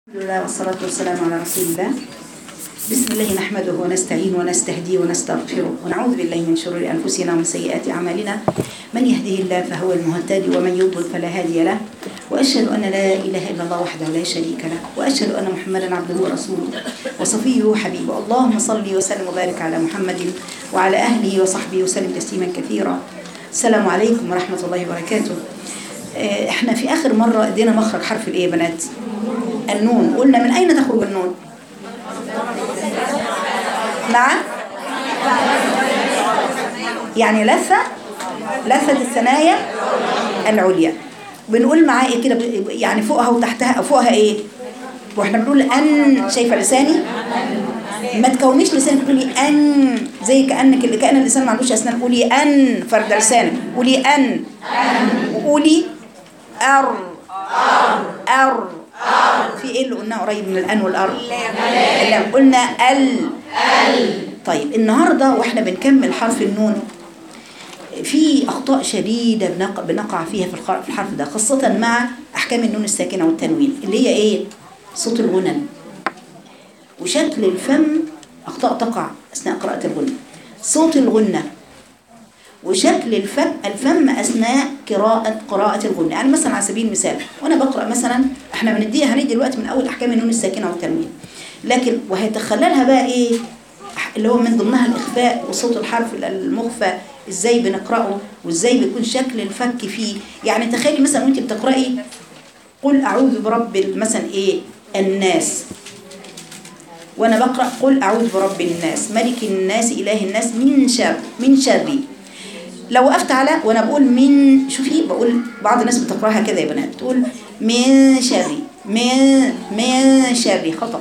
الحمد لله والصلاة والسلام على رسول الله بسم الله نحمده ونستعين ونستهديه ونستغفره ونعوذ بالله من شرور أنفسنا ومن سيئات أعمالنا من يهده الله فهو المهتدي ومن يضلل فلا هادي له وأشهد أن لا إله إلا الله وحده لا شريك له وأشهد أن محمدا عبده ورسوله وصفيه وحبيبه اللهم صل وسلم وبارك على محمد وعلى أهله وصحبه وسلم تسليما كثيرا السلام عليكم ورحمة الله وبركاته آه، احنا في آخر مرة ادينا مخرج حرف الايه يا بنات النون قلنا من أين تخرج النون نعم يعني لثة لثة الثنايا العليا بنقول معاه ايه كده ب- يعني فوقها وتحتها فوقها ايه واحنا بنقول ان شايفه لساني ما تكونيش لسانك تقولي ان زي كانك اللي كان اللسان ما عندوش اسنان قولي ان فرد لسانك قولي ان وقولي ار ار في ايه اللي قلناه قريب من الان والار اللام قلنا ال طيب النهارده واحنا بنكمل حرف النون في اخطاء شديده بنقع, بنقع فيها في الخ- في الحرف ده خاصه مع احكام النون الساكنه والتنوين اللي هي ايه صوت الغنن وشكل الفم اخطاء تقع اثناء قراءه الغنى صوت الغنه وشكل الفم الفم اثناء قراءه قراءه الغنى يعني مثلا على سبيل المثال وانا بقرا مثلا احنا بنديها هندي دلوقتي من اول احكام النون الساكنه والتنوين لكن وهيتخللها بقى ايه اللي هو من ضمنها الاخفاء وصوت الحرف المخفى ازاي بنقراه وازاي بيكون شكل الفك فيه يعني تخيلي مثلا وانت بتقراي قل اعوذ برب ال- مثلا ايه الناس وانا بقرا قل اعوذ برب الناس ملك الناس اله الناس من شر من شر لو وقفت على وانا بقول من شوفي بقول بعض الناس بتقراها كده يا بنات تقول من شر من من شر خطأ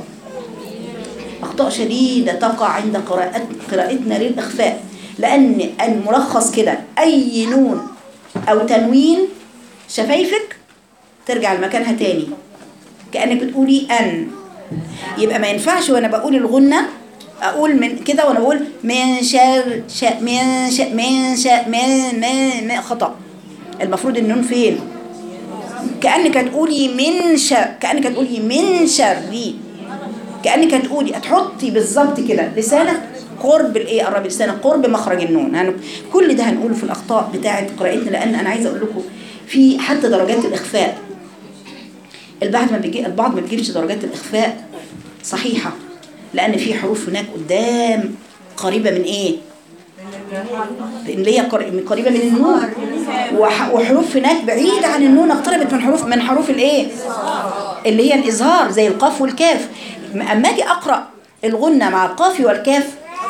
أخطاء شديدة تقع عند قراءت قراءتنا للإخفاء لأن الملخص كده أي نون أو تنوين شفايفك ترجع لمكانها تاني كأنك بتقولي أن يبقى ما ينفعش وأنا بقول الغنة أقول من كده وأنا بقول من شر ش من ش من ش من من من خطأ المفروض النون فين؟ كأنك هتقولي من شر كأنك هتقولي من شري كأنك هتقولي هتحطي بالظبط كده لسانك قرب الايه قرب لسانك قرب مخرج النون هن... كل ده هنقوله في الاخطاء بتاعه قراءتنا لان انا عايزه اقول لكم في حتى درجات الاخفاء البعض ما بيجي البعض ما بيجيبش درجات الاخفاء صحيحه لان في حروف هناك قدام قريبه من ايه اللي هي قر- قريبه من النون وح- وحروف هناك بعيده عن النون اقتربت من حروف من حروف الايه اللي هي الإظهار زي القاف والكاف أما أجي أقرأ الغنة مع القاف والكاف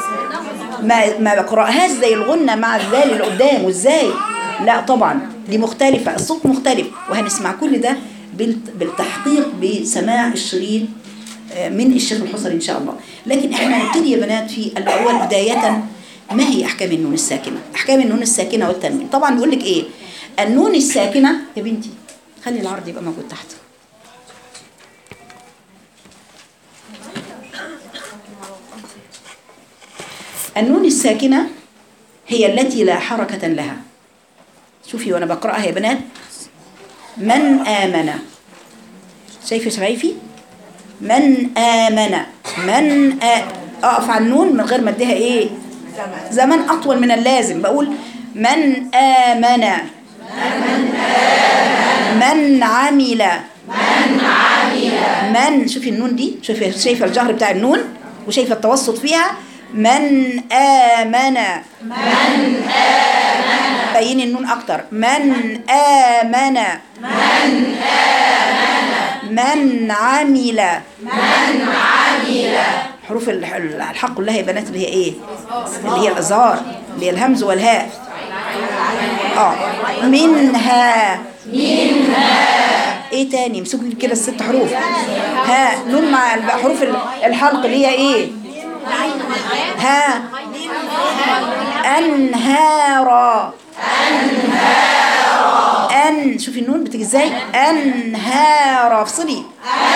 ما ما بقرأهاش زي الغنة مع الذال اللي قدام وإزاي لا طبعا دي مختلفة الصوت مختلف وهنسمع كل ده بالت- بالتحقيق بسماع الشريط آه، من الشيخ الحصري إن شاء الله لكن إحنا هنبتدي يا بنات في الأول بداية ما هي أحكام النون الساكنة أحكام النون الساكنة والتنوين طبعا بيقول لك إيه النون الساكنة يا بنتي خلي العرض يبقى موجود تحت النون الساكنة هي التي لا حركة لها شوفي وانا بقرأها يا بنات من آمن شايفة شايفي من آمن من آ... أقف على النون من غير ما اديها ايه زمن أطول من اللازم بقول من آمن من عمل من شوفي النون دي شوفي شايفه الجهر بتاع النون وشايفه التوسط فيها من آمن من آمن بيني النون أكتر من آمن من آمن من عمل من عمل حروف الح- الحق كلها يا بنات اللي هي ايه اللي هي الإظهار اللي هي الهمز والهاء اه منها ايه تاني امسكوا لي كده الست حروف ها نون مع الب- حروف ال- الحلق اللي هي ايه ها انهارا ان شوفي النون بتيجي ازاي انهارا افصلي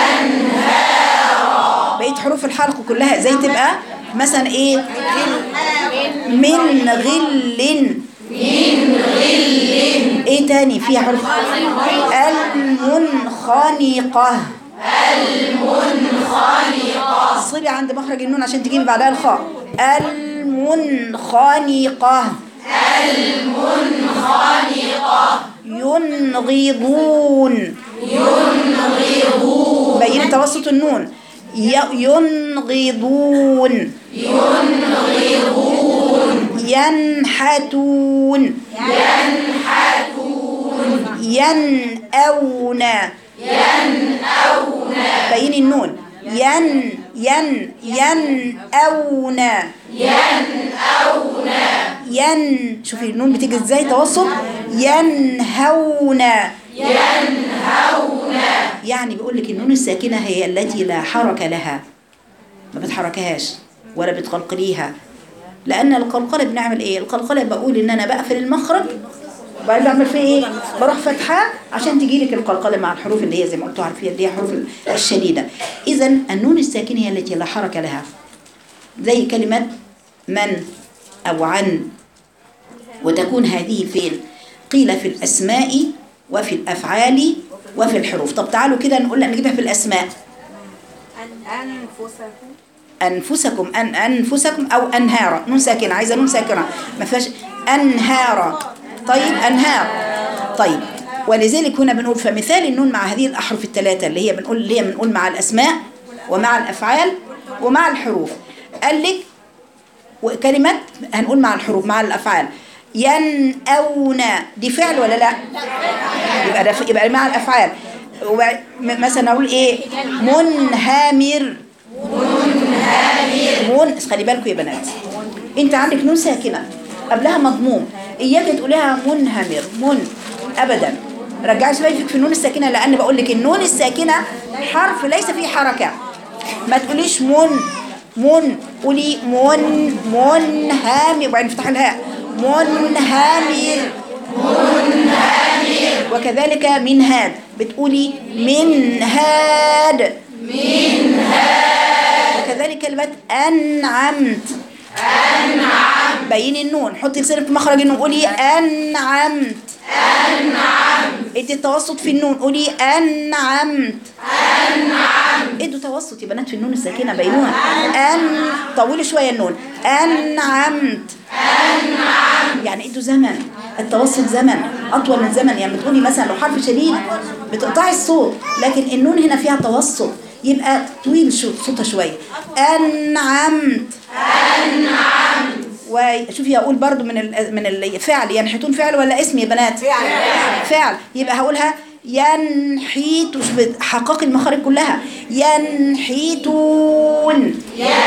بقيت حروف الحلق كلها ازاي تبقى مثلا ايه من غل ايه تاني فيها حروف المنخنقة المنخنقة وقفي عند مخرج النون عشان تجيبي بعدها الخاء المنخنقة ينغضون ينغضون بين توسط النون ي- ينغضون ينغضون ينحتون ينحتون ينأون ينأون بين النون ين ين ينأون ين شوفي النون بتيجي ازاي توسط ينهون ينهون يعني بيقول لك النون الساكنة هي التي لا حركة لها ما بتحركهاش ولا بتقلقليها لأن القلقلة بنعمل ايه القلقلة بقول ان انا بقفل المخرج وبعدين بعمل فيه ايه بروح فتحة عشان تجي لك القلقلة مع الحروف اللي هي زي ما قلتوا عارفين اللي هي حروف الشديدة اذا النون الساكنة هي التي لا حركة لها زي كلمة من أو عن وتكون هذه فين قيل في الأسماء وفي الأفعال وفي الحروف طب تعالوا كده نقول نجيبها في الأسماء أن أنفسكم أنفسكم أن أنفسكم أو أنهارا نون ساكنة عايزة نون ساكنة ما فيهاش أنهارا طيب أنهار طيب ولذلك هنا بنقول فمثال النون مع هذه الأحرف الثلاثة اللي هي بنقول اللي هي بنقول مع الأسماء ومع الأفعال ومع الحروف قال لك وكلمة هنقول مع الحروف مع الأفعال ينأون دي فعل ولا لا يبقى ده يبقى مع الأفعال وبعد- م- مثلا أقول إيه منهمر منهمر من خلي بالكم يا بنات أنت عندك نون ساكنة قبلها مضموم إياك تقوليها منهمر من أبدا رجعي شايفك في النون الساكنة لأن بقول لك النون الساكنة حرف ليس فيه حركة ما تقوليش من من قولي من منهمر وبعدين افتحي الهاء منهمر وكذلك منهاد بتقولي منهاد منهاد وكذلك كلمة أنعمت أنعمت بين النون حطي لسانك في مخرج النون قولي أنعمت أنعمت ادي التوسط في النون قولي أنعمت أنعمت ادوا توسط يا بنات في النون الساكنة بينوها أن طولي شوية النون أنعمت يعني ادوا زمن التوسط زمن اطول من زمن يعني بتقولي مثلا لو حرف شديد بتقطعي الصوت لكن النون هنا فيها توسط يبقى طويل شو- صوتها شويه انعمت انعمت وشوفي هقول برضو من ال- من الفعل ينحتون فعل ولا اسم يا بنات فعل. فعل يبقى هقولها ينحيت شوفي حقائق المخارج كلها ينحيتون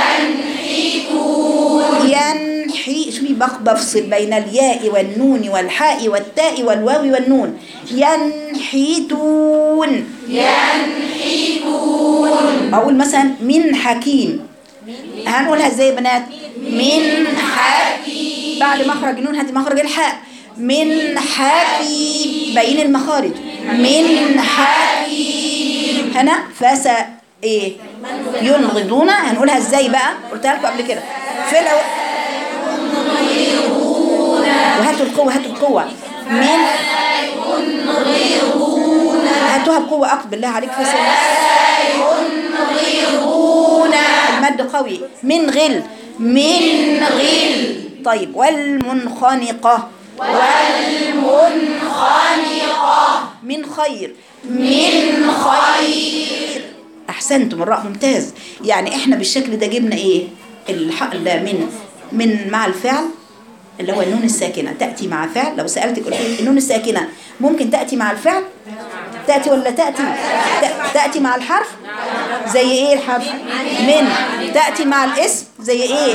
ينحي شوفي بق- بفصل بين الياء والنون والحاء والتاء والواو والنون ينحيتون ينحيتون أقول مثلا من حكيم هنقولها ازاي يا بنات من حكيم بعد مخرج النون هاتي مخرج الحاء من حكيم بين المخارج من حكيم هنا فس ايه ينغضون هنقولها ازاي بقى قلتها لكم قبل كده فلو وهاتوا القوة هاتوا القوة من هاتوها بقوة أكتر بالله عليك فس المد قوي من غل من غل طيب والمنخنقة والمنخنقة من خير من خير أحسنتم الراء ممتاز يعني إحنا بالشكل ده جبنا إيه الحق ده من من مع الفعل اللي هو النون الساكنة تأتي مع فعل لو سألتك قلت لك النون الساكنة ممكن تأتي مع الفعل تأتي ولا تأتي تأ- تأتي مع الحرف زي ايه الحرف من تأتي مع الاسم زي ايه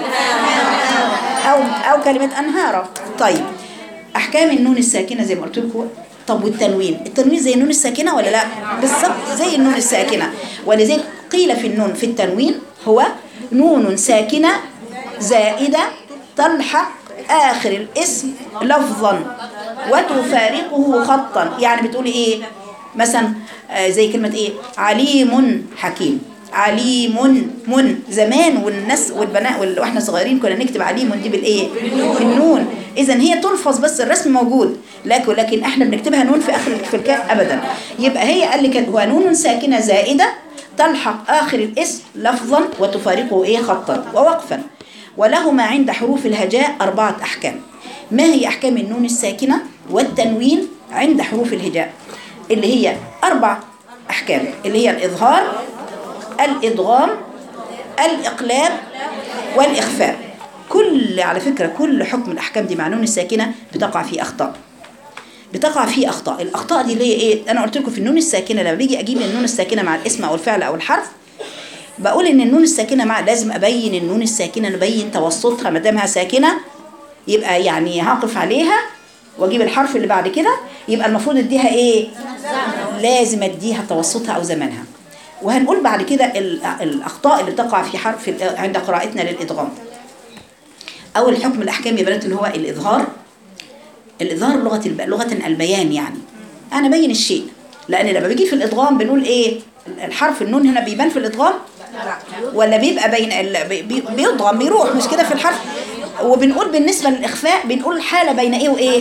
او او كلمة انهارة طيب احكام النون الساكنة زي ما قلت لكم طب والتنوين التنوين زي النون الساكنة ولا لا بالظبط زي النون الساكنة ولذلك قيل في النون في التنوين هو نون ساكنة زائدة تلحق آخر الاسم لفظا وتفارقه خطا يعني بتقولي ايه مثلا آه، زي كلمة ايه عليم حكيم عليم من زمان والناس والبنات وال- واحنا صغيرين كنا نكتب عليم دي بالايه بالنون اذا هي تلفظ بس الرسم موجود لكن لكن احنا بنكتبها نون في اخر في الكاف ابدا يبقى هي قال لك هو نون ساكنه زائده تلحق آخر الاسم لفظا وتفارقه إيه خطا ووقفا ولهما عند حروف الهجاء أربعة أحكام ما هي أحكام النون الساكنة والتنوين عند حروف الهجاء اللي هي أربع أحكام اللي هي الإظهار الإدغام الإقلاب والإخفاء كل على فكرة كل حكم الأحكام دي مع نون الساكنة بتقع فيه أخطاء بتقع فيه أخطاء الأخطاء دي اللي هي إيه أنا قلت لكم في النون الساكنة لما بيجي أجيب النون الساكنة مع الاسم أو الفعل أو الحرف بقول إن النون الساكنة مع لازم أبين النون الساكنة نبين توسطها ما دامها ساكنة يبقى يعني هقف عليها واجيب الحرف اللي بعد كده يبقى المفروض اديها ايه لازم اديها توسطها او زمانها وهنقول بعد كده ال- الاخطاء اللي تقع في حرف ال- عند قراءتنا للادغام اول حكم الاحكام يا بنات اللي هو الاظهار الاظهار لغه الب... لغه البيان يعني انا بين الشيء لان لما بيجي في الادغام بنقول ايه الحرف النون هنا بيبان في الادغام ولا بيبقى بين ال... بي- بي- بيضغم بيروح مش كده في الحرف وبنقول بالنسبه للاخفاء بنقول حاله بين ايه وايه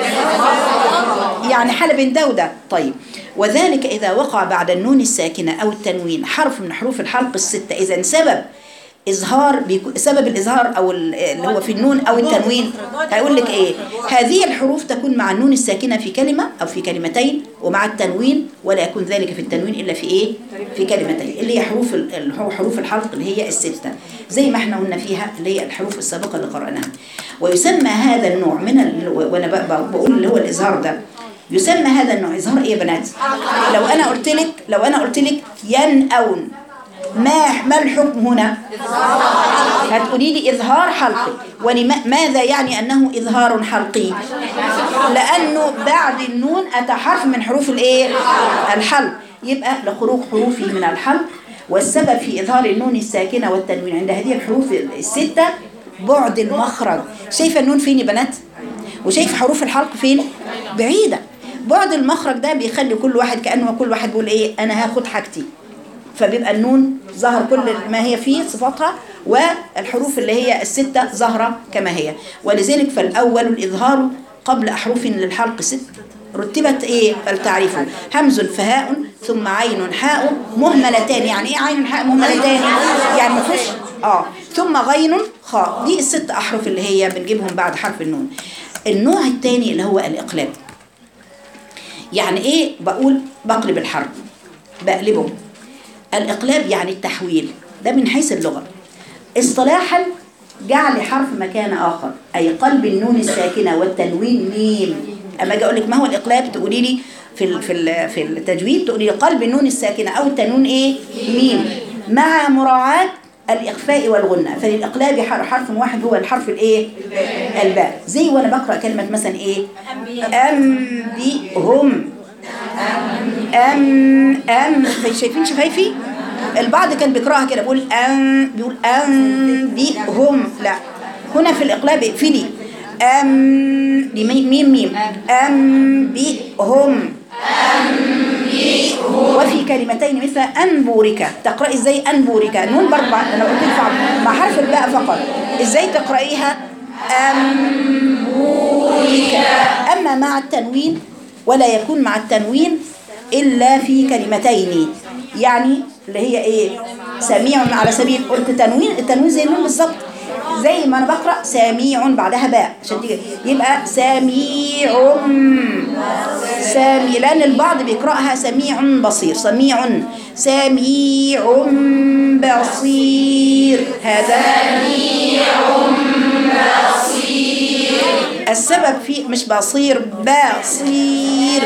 يعني حالة بين ده وده طيب وذلك إذا وقع بعد النون الساكنة أو التنوين حرف من حروف الحلق الستة إذا سبب إظهار بيكو- سبب الإظهار أو ال- اللي هو في النون أو التنوين هيقول لك إيه هذه الحروف تكون مع النون الساكنة في كلمة أو في كلمتين ومع التنوين ولا يكون ذلك في التنوين إلا في إيه في كلمتين اللي هي حروف ال- اللي هو حروف الحلق اللي هي الستة زي ما احنا قلنا فيها اللي هي الحروف السابقة اللي قرأناها ويسمى هذا النوع من ال... وأنا ب- ب- بقول اللي هو الإظهار ده يسمى هذا النوع إظهار إيه يا بنات لو أنا قلت لك لو أنا قلت لك ينأون ما ما الحكم هنا هتقولي لي إظهار حلقي ولماذا يعني أنه إظهار حلقي لأنه بعد النون أتى حرف من حروف الإيه الحلق يبقى لخروج حروفه من الحلق والسبب في إظهار النون الساكنة والتنوين عند هذه الحروف الستة بعد المخرج شايفة النون فين يا بنات وشايف حروف الحلق فين بعيدة بعد المخرج ده بيخلي كل واحد كأنه كل واحد بيقول إيه أنا هاخد حاجتي فبيبقى النون ظهر كل ما هي فيه صفاتها والحروف اللي هي الستة ظاهرة كما هي ولذلك فالأول الإظهار قبل أحرف للحلق ست رتبت ايه فالتعريف همز فهاء ثم عين حاء مهملتان يعني ايه عين حاء مهملتان يعني ما فيش اه ثم غين خاء دي الست احرف اللي هي بنجيبهم بعد حرف النون النوع الثاني اللي هو الاقلاب يعني ايه بقول بقلب الحرف بقلبه الإقلاب يعني التحويل ده من حيث اللغة اصطلاحا جعل حرف مكان آخر أي قلب النون الساكنة والتنوين ميم أما أجي أقول لك ما هو الإقلاب تقولي لي في ال- في ال- في التجويد تقولي لي قلب النون الساكنة أو التنوين إيه ميم مع مراعاة الإخفاء والغنة فللإقلاب حر- حرف واحد هو الحرف الإيه الباء زي وأنا بقرأ كلمة مثلا إيه أنبئهم أم أم شايفين شفايفي البعض كان بيقراها كده بيقول أن بيقول أنبئهم لا هنا في الإقلاب اقفلي أم دي مي- ميم ميم أنبئهم وفي كلمتين مثل أنبورك تقرأي ازاي أنبورك نون بربع أنا قلت لك مع حرف الباء فقط ازاي تقرأيها أنبورك أما مع التنوين ولا يكون مع التنوين إلا في كلمتين يعني اللي هي إيه سميع على سبيل قلت تنوين التنوين زي النون بالظبط زي ما أنا بقرأ سميع بعدها باء عشان تيجي يبقى سميع سامي لأن البعض بيقرأها سميع بصير سميع سميع بصير هذا السبب في مش بصير بصير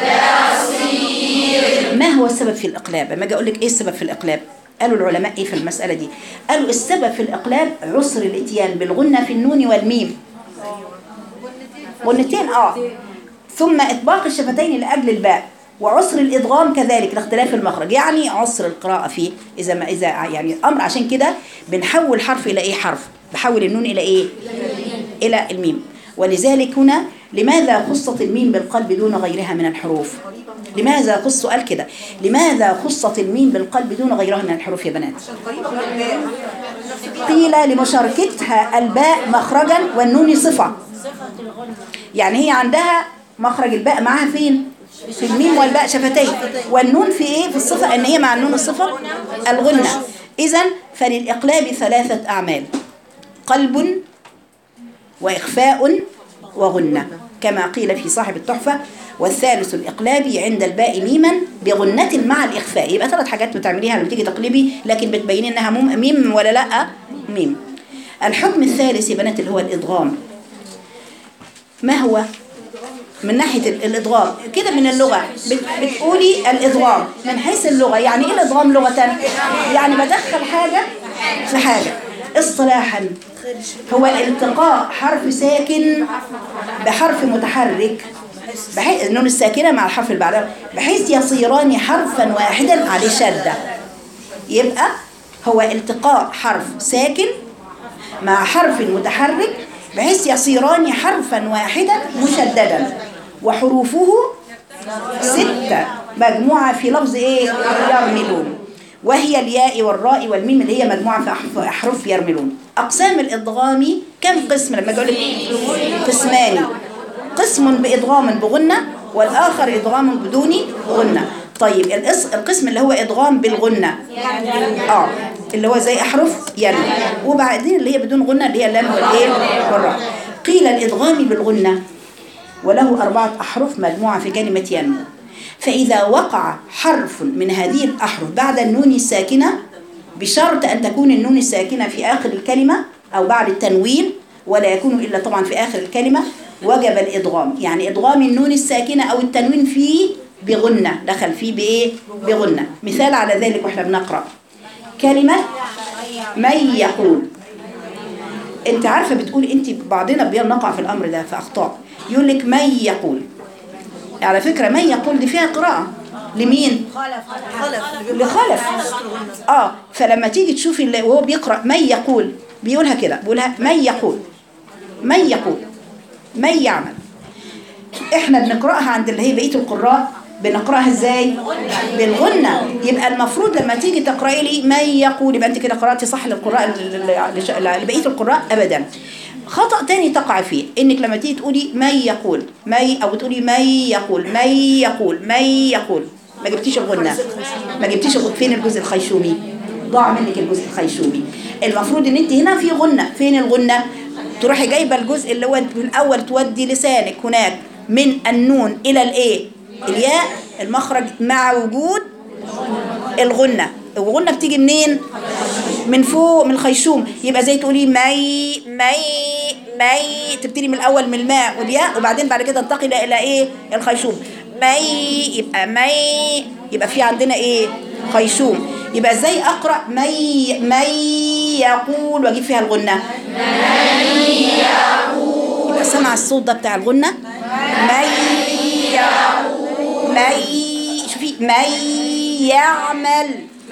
ما هو السبب في الإقلاب؟ لما أجي أقول لك إيه السبب في الإقلاب؟ قالوا العلماء إيه في المسألة دي؟ قالوا السبب في الإقلاب عسر الإتيان بالغنة في النون والميم غنتين آه ثم إطباق الشفتين لأجل الباء وعسر الإدغام كذلك لاختلاف المخرج يعني عسر القراءة فيه إذا ما إذا يعني الأمر عشان كده بنحول حرف إلى إيه حرف بحول النون إلى إيه إلى الميم ولذلك هنا لماذا خصت الميم بالقلب دون غيرها من الحروف لماذا خص سؤال كده لماذا خصت الميم بالقلب دون غيرها من الحروف يا بنات قيل لمشاركتها الباء مخرجا والنون صفة يعني هي عندها مخرج الباء معاها فين في الميم والباء شفتين والنون في ايه في الصفة ان هي مع النون الصفة الغنة اذا فللإقلاب ثلاثة أعمال قلب وإخفاء وغنة كما قيل في صاحب التحفة والثالث الإقلاب عند الباء ميما بغنة مع الإخفاء يبقى ثلاث حاجات بتعمليها لما تيجي تقلبي لكن بتبيني إنها مم- ميم ولا لأ ميم الحكم الثالث يا بنات اللي هو الإدغام ما هو من ناحية ال- الإدغام كده من اللغة بت- بتقولي الإدغام من حيث اللغة يعني إيه الإدغام لغة يعني بدخل حاجة في حاجة اصطلاحا هو التقاء حرف ساكن بحرف متحرك بحيث النون الساكنة مع الحرف اللي بعدها بحيث يصيران حرفا واحدا عليه شدة يبقى هو التقاء حرف ساكن مع حرف متحرك بحيث يصيران حرفا واحدا مشددا وحروفه ستة مجموعة في لفظ ايه يرملون وهي الياء والراء والميم اللي هي مجموعة في أحرف- أحرف يرملون أقسام الإدغام كم قسم لما أقول لك قسمان قسم بإدغام بغنة والآخر إدغام بدون غنة طيب القس- القسم اللي هو إدغام بالغنة اه اللي هو زي أحرف ينمو وبعدين اللي هي بدون غنة اللي هي اللام والإيه والراء قيل الإدغام بالغنة وله أربعة أحرف مجموعة في كلمة ينمو فإذا وقع حرف من هذه الأحرف بعد النون الساكنة بشرط أن تكون النون الساكنة في آخر الكلمة أو بعد التنوين ولا يكون إلا طبعا في آخر الكلمة وجب الإدغام يعني إدغام النون الساكنة أو التنوين فيه بغنة دخل فيه بإيه؟ بغنة مثال على ذلك وإحنا بنقرأ كلمة من يقول انت عارفه بتقولي انت بعضنا بنقع في الامر ده في اخطاء يقول لك من يقول على فكره من يقول دي فيها قراءه لمين لخلف اه فلما تيجي تشوفي اللي وهو بيقرا من يقول بيقولها كده بيقولها من يقول من يقول من يعمل احنا بنقراها عند اللي هي بقيه القراء بنقراها ازاي بالغنة يبقى المفروض لما تيجي تقراي لي من يقول يبقى انت كده قراتي صح للقراء لبقيه القراء ابدا خطأ تاني تقع فيه انك لما تيجي تقولي من يقول من او تقولي من يقول من يقول من يقول ما جبتيش الغنة ما جبتيش الغنة فين الجزء الخيشومي ضاع منك الجزء الخيشومي المفروض ان انت هنا في غنة فين الغنة تروحي جايبه الجزء اللي هو في الاول تودي لسانك هناك من النون الى الايه الياء المخرج مع وجود الغنة الغنة بتيجي منين من فوق من الخيشوم يبقى زي تقولي مي مي مي تبتدي من الاول من الماء والياء وبعدين بعد كده تنتقل الى ايه الخيشوم مي يبقى مي يبقى في عندنا ايه خيشوم يبقى ازاي اقرا مي مي يقول واجيب فيها الغنه يبقى سمع الصوت ده بتاع الغنه مي يقول مي شوفي مي يعمل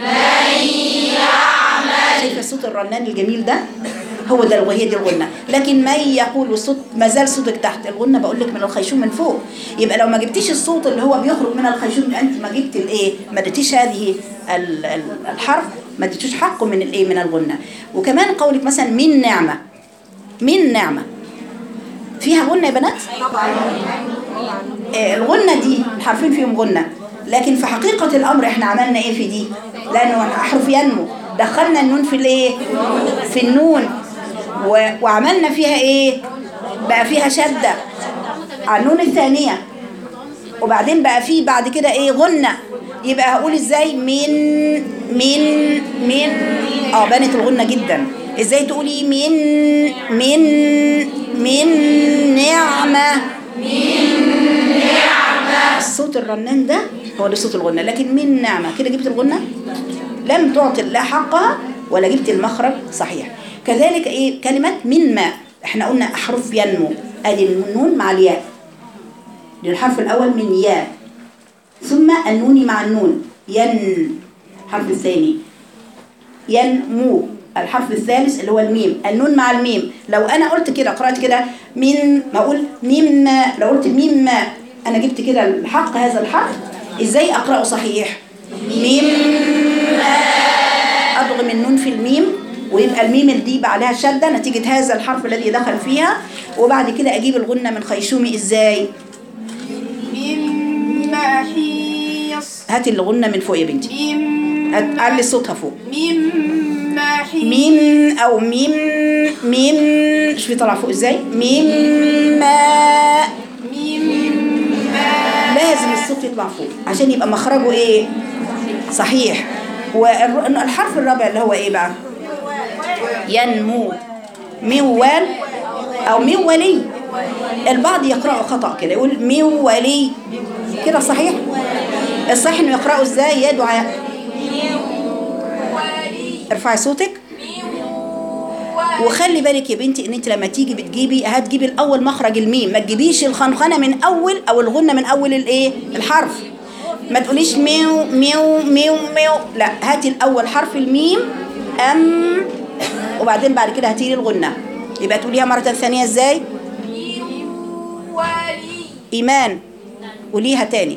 شايفه صوت الرنان الجميل ده هو ده وهي دي الغنة لكن ما يقول والصوت ما زال صوتك تحت الغنة بقول لك من الخيشوم من فوق يبقى لو ما جبتيش الصوت اللي هو بيخرج من الخيشوم يبقى انت ما جبت الايه ما اديتيش هذه ال- ال- الحرف ما اديتوش حقه من الايه من الغنة وكمان قولك مثلا من نعمة من نعمة فيها غنة يا بنات آه، الغنة دي الحرفين فيهم غنة لكن في حقيقة الأمر احنا عملنا ايه في دي لأنه أحرف ينمو دخلنا النون في الايه في النون و... وعملنا فيها ايه بقى فيها شدة على النون الثانية وبعدين بقى فيه بعد كده ايه غنة يبقى هقول ازاي من من من اه بانت الغنة جدا ازاي تقولي من من من نعمة الصوت الرنان ده هو ده صوت الغنة لكن من نعمة كده جبت الغنة لم تعطي لا حقها ولا جبت المخرج صحيح كذلك ايه كلمة من ماء احنا قلنا احرف ينمو ادي النون مع الياء للحرف الاول من ياء ثم النون مع النون ين الحرف الثاني ينمو الحرف الثالث اللي هو الميم النون مع الميم لو انا قلت كده قرات كده من ما اقول ميم ما لو قلت ميم ما انا جبت كده الحق هذا الحرف ازاي اقراه صحيح ميم أضغم النون في الميم ويبقى الميم دي بقى عليها شدة نتيجة هذا الحرف الذي دخل فيها وبعد كده أجيب الغنة من خيشومي إزاي مما محيص هاتي الغنة من فوق يا بنتي من هات- علي صوتها فوق من محيص ميم او ميم ميم شوفي طالعه فوق ازاي ميم ما مما لازم الصوت يطلع فوق عشان يبقى مخرجه ايه صحيح والحرف الرابع اللي هو ايه بقى ينمو موال او مولي البعض يقرأه خطأ كده يقول مولي كده صحيح الصحيح انه يقرأه ازاي يا دعاء ارفعي صوتك وخلي بالك يا بنتي ان انت لما تيجي بتجيبي هتجيبي الاول مخرج الميم ما تجيبيش الخنخنه من اول او الغنه من اول الايه الحرف ما تقوليش ميو ميو ميو ميو لا هاتي الاول حرف الميم ام وبعدين بعد كده هاتي لي الغنه يبقى تقوليها مره ثانيه ازاي ولي ايمان قوليها تاني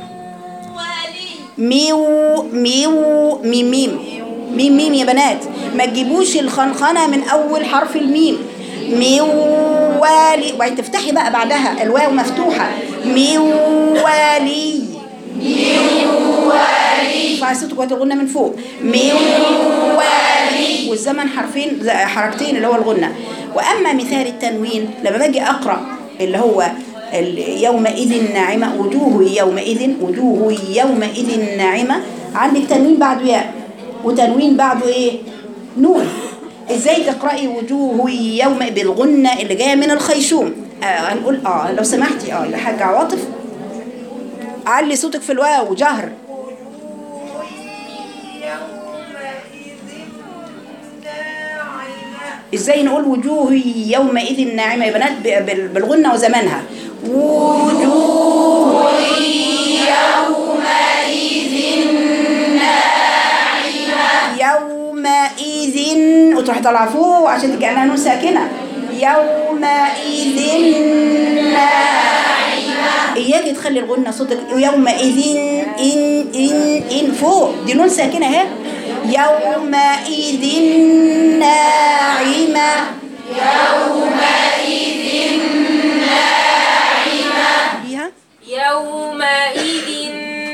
ولي ميو ميو ميم ميم ميم ميم يا بنات ما تجيبوش الخنخنه من اول حرف الميم ميو والي وبعدين تفتحي بقى بعدها الواو مفتوحه ميو والي ارفعي صوتك وهاتي الغنه من فوق ميو والي والزمن حرفين ز- حركتين اللي هو الغنه واما مثال التنوين لما باجي اقرا اللي هو ال- يومئذ ناعمه وجوه يومئذ وجوه يومئذ ناعمه عندك تنوين بعده ياء وتنوين بعده ايه نون ازاي تقراي وجوه يوم بالغنه اللي جايه من الخيشوم آه هنقول اه لو سمحتي اه يا حاجه عواطف علي صوتك في الواو جهر ازاي نقول وجوه يومئذ ناعمه يا بنات ب- بال- بالغنه وزمانها وجوه يومئذ وتروحي طالعه فوق عشان تبقى كانها نون ساكنه يومئذ ناعمه اياكي تخلي الغنه صوتك يومئذ ان ان ان فوق دي نون ساكنه اهي يومئذ ناعمه بيها يومئذ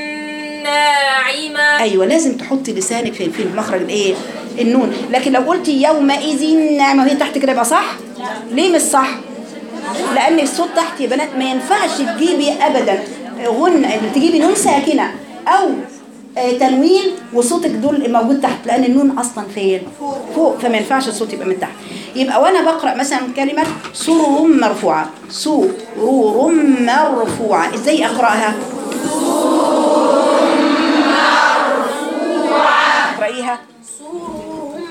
ناعمة ايوه لازم تحطي لسانك في في المخرج الايه النون لكن لو قلتي يومئذ نعمه وهي تحت كده يبقى صح ليه مش صح لان الصوت تحت يا بنات ما ينفعش تجيبي ابدا غنى تجيبي نون ساكنه او آه، تنوين وصوتك دول موجود تحت لان النون اصلا فين فوق فما ينفعش الصوت يبقى من تحت يبقى وانا بقرا مثلا كلمه سرور مرفوعه سرور مرفوعه ازاي اقراها اقرايها سرور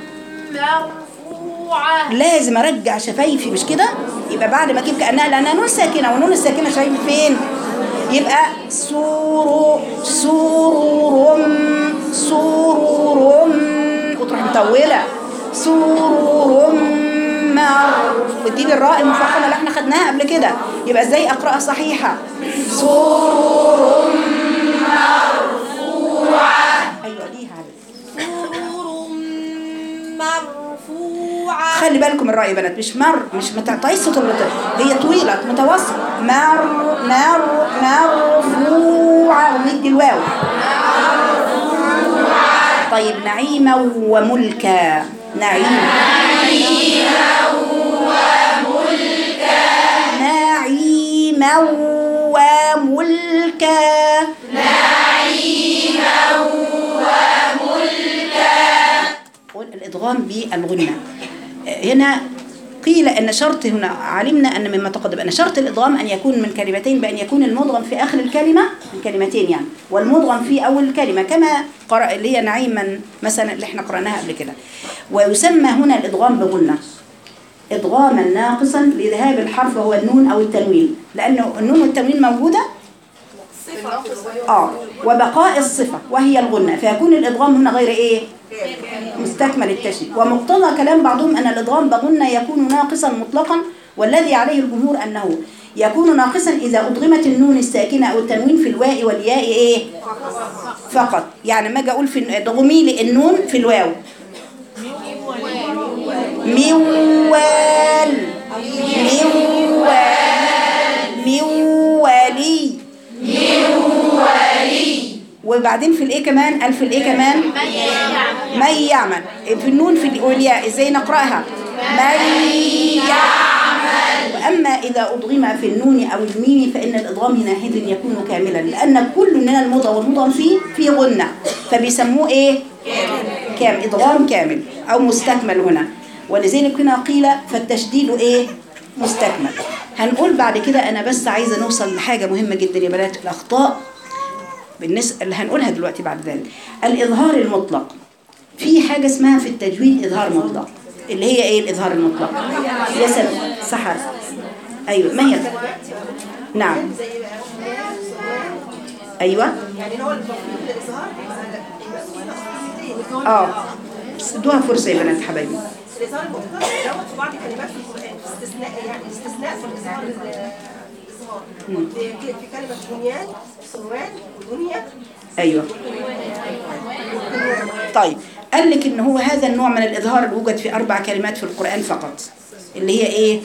مرفوعة لازم ارجع شفايفي مش كده يبقى بعد ما اجيب كانها لانها نون ساكنه ونون الساكنه شايفه فين يبقى سورو سرور سرور وتروح مطوله سرور مرف وتجيبي الراء المفخمه اللي احنا خدناها قبل كده يبقى ازاي اقراها صحيحه سرور مرفوعه ايوه ليها سرور مرفوعة خلي بالكم الرأي يا بنات مش مر مش ما تعطيش صوت الرطل هي طويلة متوسط مر مر مرفوعة وندي الواو طيب نعيمة وملكا نعيمة نعيمة وملكا الإدغام بالغنة هنا قيل أن شرط هنا علمنا أن مما تقدم أن شرط الإدغام أن يكون من كلمتين بأن يكون المدغم في آخر الكلمة من كلمتين يعني والمدغم في أول الكلمة كما قرأ اللي هي نعيما مثلا اللي احنا قرأناها قبل كده ويسمى هنا الإدغام بغنة إدغاما ناقصا لذهاب الحرف وهو النون أو التنوين لأنه النون والتنوين موجودة آه وبقاء الصفة وهي الغنة فيكون الإدغام هنا غير إيه؟ مستكمل التشديد ومقتضى كلام بعضهم أن الإدغام بغنة يكون ناقصا مطلقا والذي عليه الجمهور أنه يكون ناقصا إذا أدغمت النون الساكنة أو التنوين في الواء والياء إيه؟ فقط يعني ما أجي أقول في ادغمي لي النون في الواو موال موال موالي وبعدين في الايه كمان قال في الايه كمان من يعمل في النون في الياء ازاي نقراها من يعمل واما اذا ادغم في النون او الميم فان الادغام هنا حين يكون كاملا لان كل من المضى والمضم فيه فيه غنه فبيسموه ايه كام ادغام كامل او مستكمل هنا ولذلك هنا قيل فالتشديد ايه مستكمل هنقول بعد كده انا بس عايزه نوصل لحاجه مهمه جدا يا بنات الاخطاء بالنسبه اللي هنقولها دلوقتي بعد ذلك الاظهار المطلق في حاجه اسمها في التجويد اظهار مطلق اللي هي ايه الاظهار المطلق يا سلام صح ايوه ما هي نعم ايوه يعني هو المفروض الاظهار يبقى يبقى فيه تفصيلين اه بس ادوها فرصه يا بنات حبايبي الاظهار المطلق دوت في بعض كلمات في القران في استثناء يعني استثناء في الاظهار الاظهار في في كلمه بنيان صنوان ودنيا ايوه طيب قال لك ان هو هذا النوع من الاظهار اللي وجد في اربع كلمات في القران فقط اللي هي ايه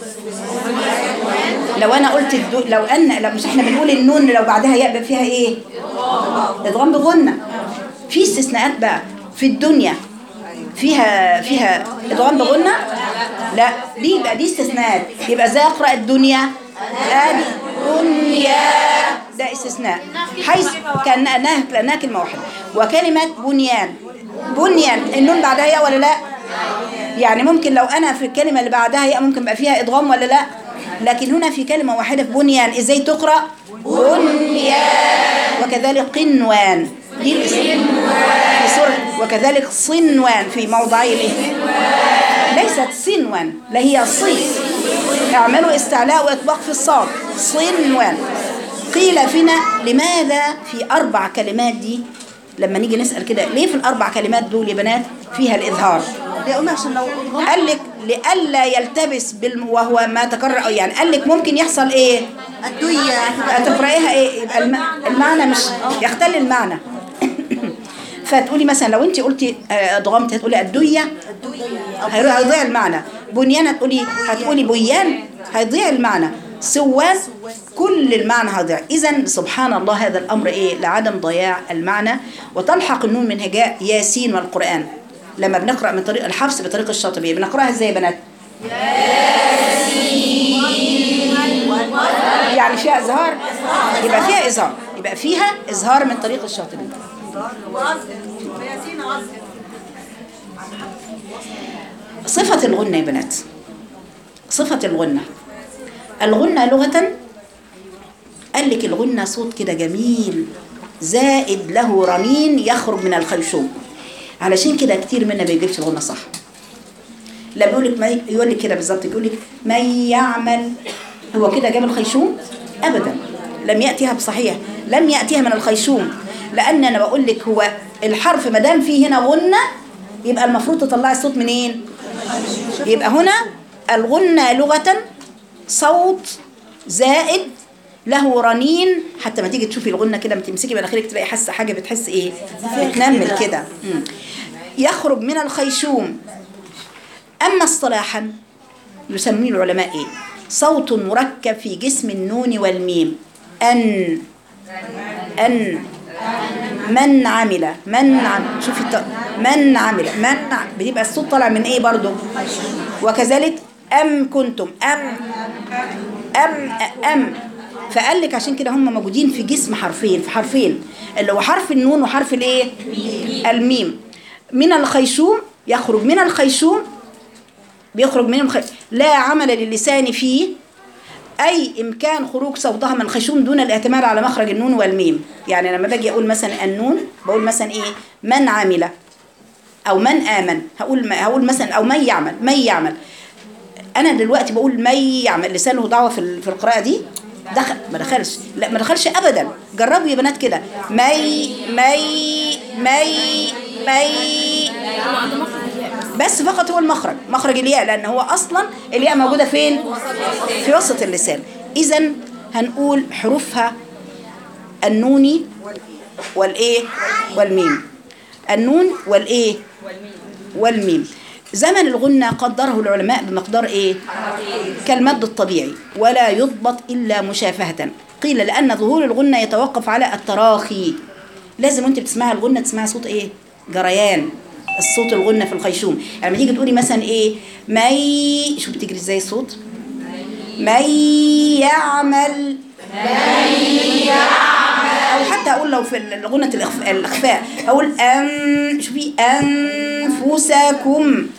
لو انا قلت الدو... لو ان لو مش احنا بنقول النون لو بعدها يبقى فيها ايه ادغام بغنه في استثناءات بقى في الدنيا فيها فيها ادغام بغنه لا دي يبقى دي استثناءات يبقى ازاي اقرا الدنيا ادي دنيا ده استثناء حيث كانها كانها كلمه واحده وكلمه بنيان بنيان النون بعدها ياء ولا لا يعني ممكن لو انا في الكلمه اللي بعدها ياء ممكن يبقى فيها ادغام ولا لا لكن هنا في كلمه واحده في بنيان ازاي تقرا بنيان وكذلك قنوان دي الاسم في سوره وكذلك صنوان في موضعي الايه ليست صنوان لا هي صي اعملوا استعلاء واطباق في الصاد صنوان قيل فينا لماذا في اربع كلمات دي لما نيجي نسال كده ليه في الاربع كلمات دول يا بنات فيها الاظهار ليه قلنا عشان لو قال لك لئلا يلتبس بالم... وهو ما تكرر أو يعني قال لك ممكن يحصل ايه الدنيا هتقرايها ايه يبقى الم... المعنى مش يختل المعنى فتقولي مثلا لو انت قلتي آه، ادغمت هتقولي الدية هيروح هيضيع المعنى بنيان هتقولي هتقولي بيان هيضيع المعنى سوان كل المعنى هيضيع اذا سبحان الله هذا الامر ايه لعدم ضياع المعنى وتلحق النون من هجاء ياسين والقران لما بنقرا من طريق الحفص بطريق الشاطبيه بنقراها ازاي يا بنات يعني فيها اظهار يبقى فيها اظهار يبقى فيها اظهار من طريق الشاطبيه صفة الغنة يا بنات صفة الغنة الغنة لغة قال لك الغنة صوت كده جميل زائد له رنين يخرج من الخيشوم علشان كده كتير منا بيجيبش الغنة صح لما يقول لك ما يقول لك كده بالظبط يقول لك من يعمل هو كده جاب الخيشوم ابدا لم ياتيها بصحيح لم ياتيها من الخيشوم لان انا بقول لك هو الحرف ما دام فيه هنا غنه يبقى المفروض تطلعي الصوت منين يبقى هنا الغنه لغه صوت زائد له رنين حتى ما تيجي تشوفي الغنه كده ما تمسكي مناخيرك تلاقي حاسه حاجه بتحس ايه بتنمل كده مم. يخرج من الخيشوم اما اصطلاحا يسميه العلماء ايه صوت مركب في جسم النون والميم ان ان من عمل من عمل شوفي الت... من عمل من ع- بيبقى الصوت طالع من ايه برضو وكذلك ام كنتم ام ام ام فقال لك عشان كده هم موجودين في جسم حرفين في حرفين اللي هو حرف النون وحرف الايه الميم من الخيشوم يخرج من الخيشوم بيخرج من الخي... لا عمل للسان فيه أي إمكان خروج صوتها من الخيشوم دون الاعتماد على مخرج النون والميم يعني لما باجي أقول مثلا النون بقول مثلا إيه من عمل أو من آمن هقول ما هقول مثلا أو من يعمل من يعمل أنا دلوقتي بقول من يعمل لسانه دعوة في ال- في القراءة دي دخل ما دخلش لا ما دخلش أبدا جربوا يا بنات كده مي مي مي مي بس فقط هو المخرج مخرج الياء لان هو اصلا الياء موجوده فين في وسط اللسان اذا هنقول حروفها النوني والايه والميم النون والايه والميم زمن الغنة قدره العلماء بمقدار ايه كالمد الطبيعي ولا يضبط الا مشافهة قيل لان ظهور الغنة يتوقف على التراخي لازم وانت بتسمعي الغنة تسمعي صوت ايه جريان الصوت الغنة في الخيشوم يعني لما تيجي تقولي مثلا ايه مي شوف بتجري ازاي الصوت من يعمل او حتى اقول لو في غنة الإخف- الاخفاء اقول ان شوفي انفسكم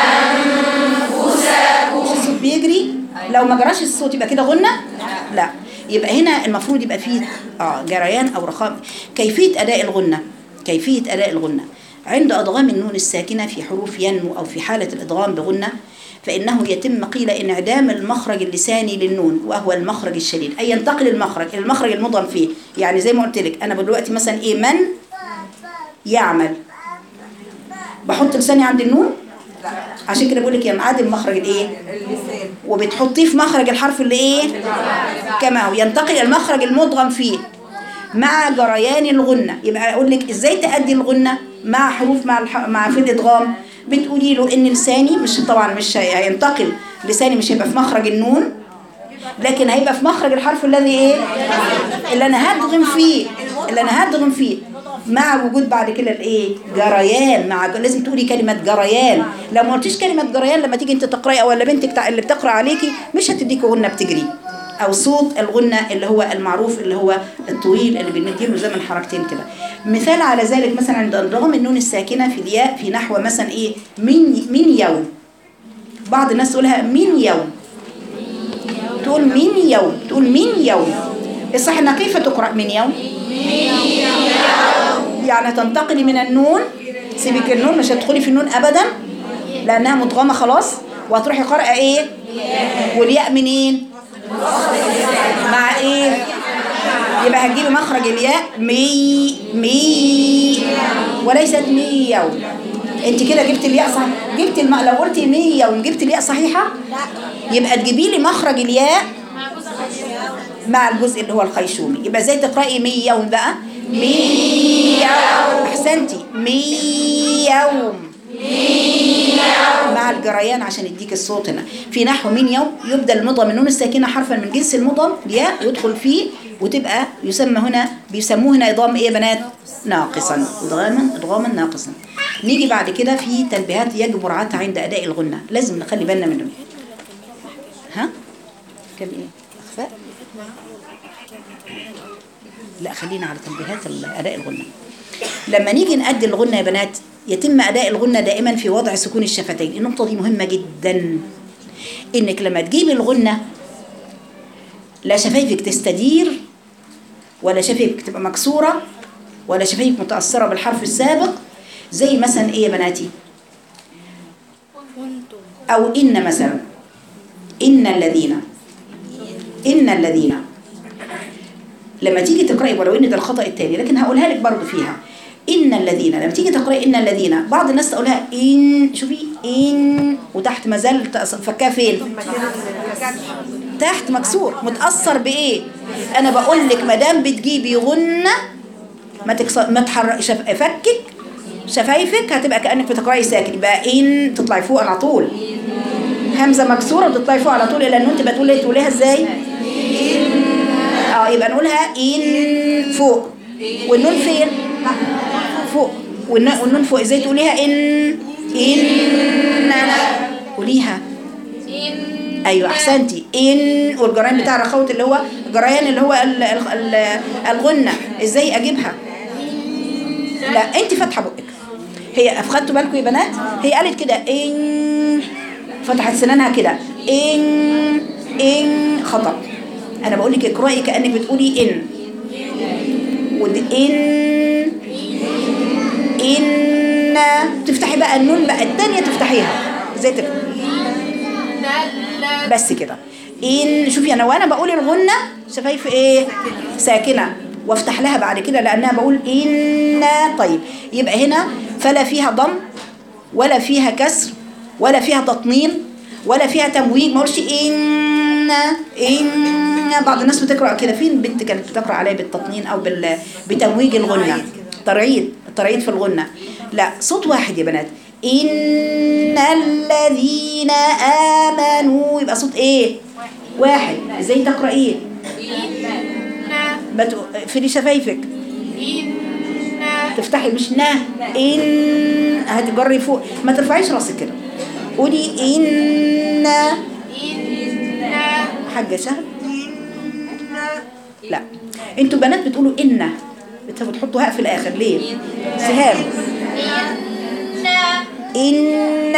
مش الصوت بيجري لو ما جراش الصوت يبقى كده غنة لا يبقى هنا المفروض يبقى فيه اه جريان او رخاء كيفية اداء الغنة كيفية اداء الغنة عند ادغام النون الساكنة في حروف ينمو او في حالة الادغام بغنة فإنه يتم قيل انعدام المخرج اللساني للنون وهو المخرج الشديد أي ينتقل المخرج إلى المخرج المضغم فيه يعني زي ما قلت لك أنا دلوقتي مثلا إيه من يعمل بحط لساني عند النون عشان كده بقول لك ينعدم مخرج الايه وبتحطيه في مخرج الحرف اللي ايه كما هو ينتقل الى المخرج المدغم فيه مع جريان الغنة يبقى اقول لك ازاي تأدي الغنة مع حروف مع الح... مع في الادغام بتقولي له ان لساني مش طبعا مش هي- هينتقل لساني مش هيبقى في مخرج النون لكن هيبقى في مخرج الحرف الذي ايه اللي انا هدغم فيه اللي انا هدغم فيه مع وجود بعد كده الايه جريان مع ج- لازم تقولي كلمه جريان لو ما قلتيش كلمه جريان لما تيجي انت تقراي او ولا بنتك تع- اللي بتقرا عليكي مش هتديكي غنه بتجري او صوت الغنه اللي هو المعروف اللي هو الطويل اللي بنديله زمن حركتين كده مثال على ذلك مثلا عند انضغام النون الساكنه في الياء في نحو مثلا ايه من من يوم بعض الناس تقولها من يوم تقول من يوم تقول من يوم الصح انها كيف تقرا من يوم يعني تنتقلي من النون سيبك النون مش هتدخلي في النون ابدا لانها مدغمه خلاص وهتروحي قارئه ايه والياء منين مع ايه يبقى هتجيبي مخرج الياء مي مي وليست مي يوم انت كده جبت الياء صح جبت الم... لو قلتي مي يوم جبت الياء صحيحه يبقى تجيبي لي مخرج الياء مع الجزء اللي هو الخيشومي يبقى ازاي تقراي 100 يوم بقى 100 يوم احسنتي 100 يوم مع الجريان عشان يديك الصوت هنا في نحو من يوم يبدا المضم النون الساكنه حرفا من جنس المضم ياء يدخل فيه وتبقى يسمى هنا بيسموه هنا اضام ايه يا بنات ناقصا ادغاما ادغاما ناقصا نيجي بعد كده في تنبيهات يجب مراعاتها عند اداء الغنه لازم نخلي بالنا منهم ها كم ايه اخفاء لا خلينا على تنبيهات ال- اداء الغنه لما نيجي نأدي الغنه يا بنات يتم اداء الغنه دائما في وضع سكون الشفتين النقطه دي مهمه جدا انك لما تجيبي الغنه لا شفايفك تستدير ولا شفايفك تبقى مكسوره ولا شفايفك متاثره بالحرف السابق زي مثلا ايه يا بناتي او ان مثلا ان الذين ان الذين لما تيجي تقرأي ولو ان ده الخطأ التاني لكن هقولها لك برضو فيها إن الذين لما تيجي تقرأي إن الذين بعض الناس تقولها إن شوفي إن وتحت ما زال تأص- فكها فين؟ تحت مكسور متأثر بإيه؟ أنا بقول لك ما دام بتجيبي غنة ما تكسر ما تحرك شف... فكك شفايفك هتبقى كأنك بتقرأي ساكن يبقى إن تطلعي فوق على طول همزة مكسورة وتطلعي فوق على طول لأن أنت بتقولي تقوليها إزاي؟ اه يبقى نقولها ان فوق والنون فين فوق والن- والنون فوق ازاي تقوليها ان ان قوليها إن ايوه احسنتي ان والجريان بتاع الرخوت اللي هو جريان اللي هو ال- ال- ال- الغنه ازاي اجيبها لا انت فاتحه بقك هي اخدتوا بالكم يا بنات هي قالت كده ان فتحت سنانها كده ان ان خطأ انا بقول لك اقراي كانك بتقولي ان ود ان ان تفتحي بقى النون بقى الثانيه تفتحيها ازاي تفتحي نل بس كده ان شوفي انا وانا بقول الغنه شفايف ايه ساكنه وافتح لها بعد كده لانها بقول ان طيب يبقى هنا فلا فيها ضم ولا فيها كسر ولا فيها تطمين ولا فيها تمويج ما اقولش ان ان بعض الناس بتقرا كده فين بنت كانت بتقرا عليا بالتطمين او بال بتمويج الغنه ترعيد الترعيد في الغنه لا صوت واحد يا بنات ان الذين امنوا يبقى صوت ايه واحد ازاي تقرا ايه إن ما تق- في شفايفك إن تفتحي مش نا ان هتجري فوق ما ترفعيش راسك كده قولي ان إن حاجه سهل لا انتوا بنات بتقولوا ان بت- بتحطوا هاء في الاخر ليه سهام إن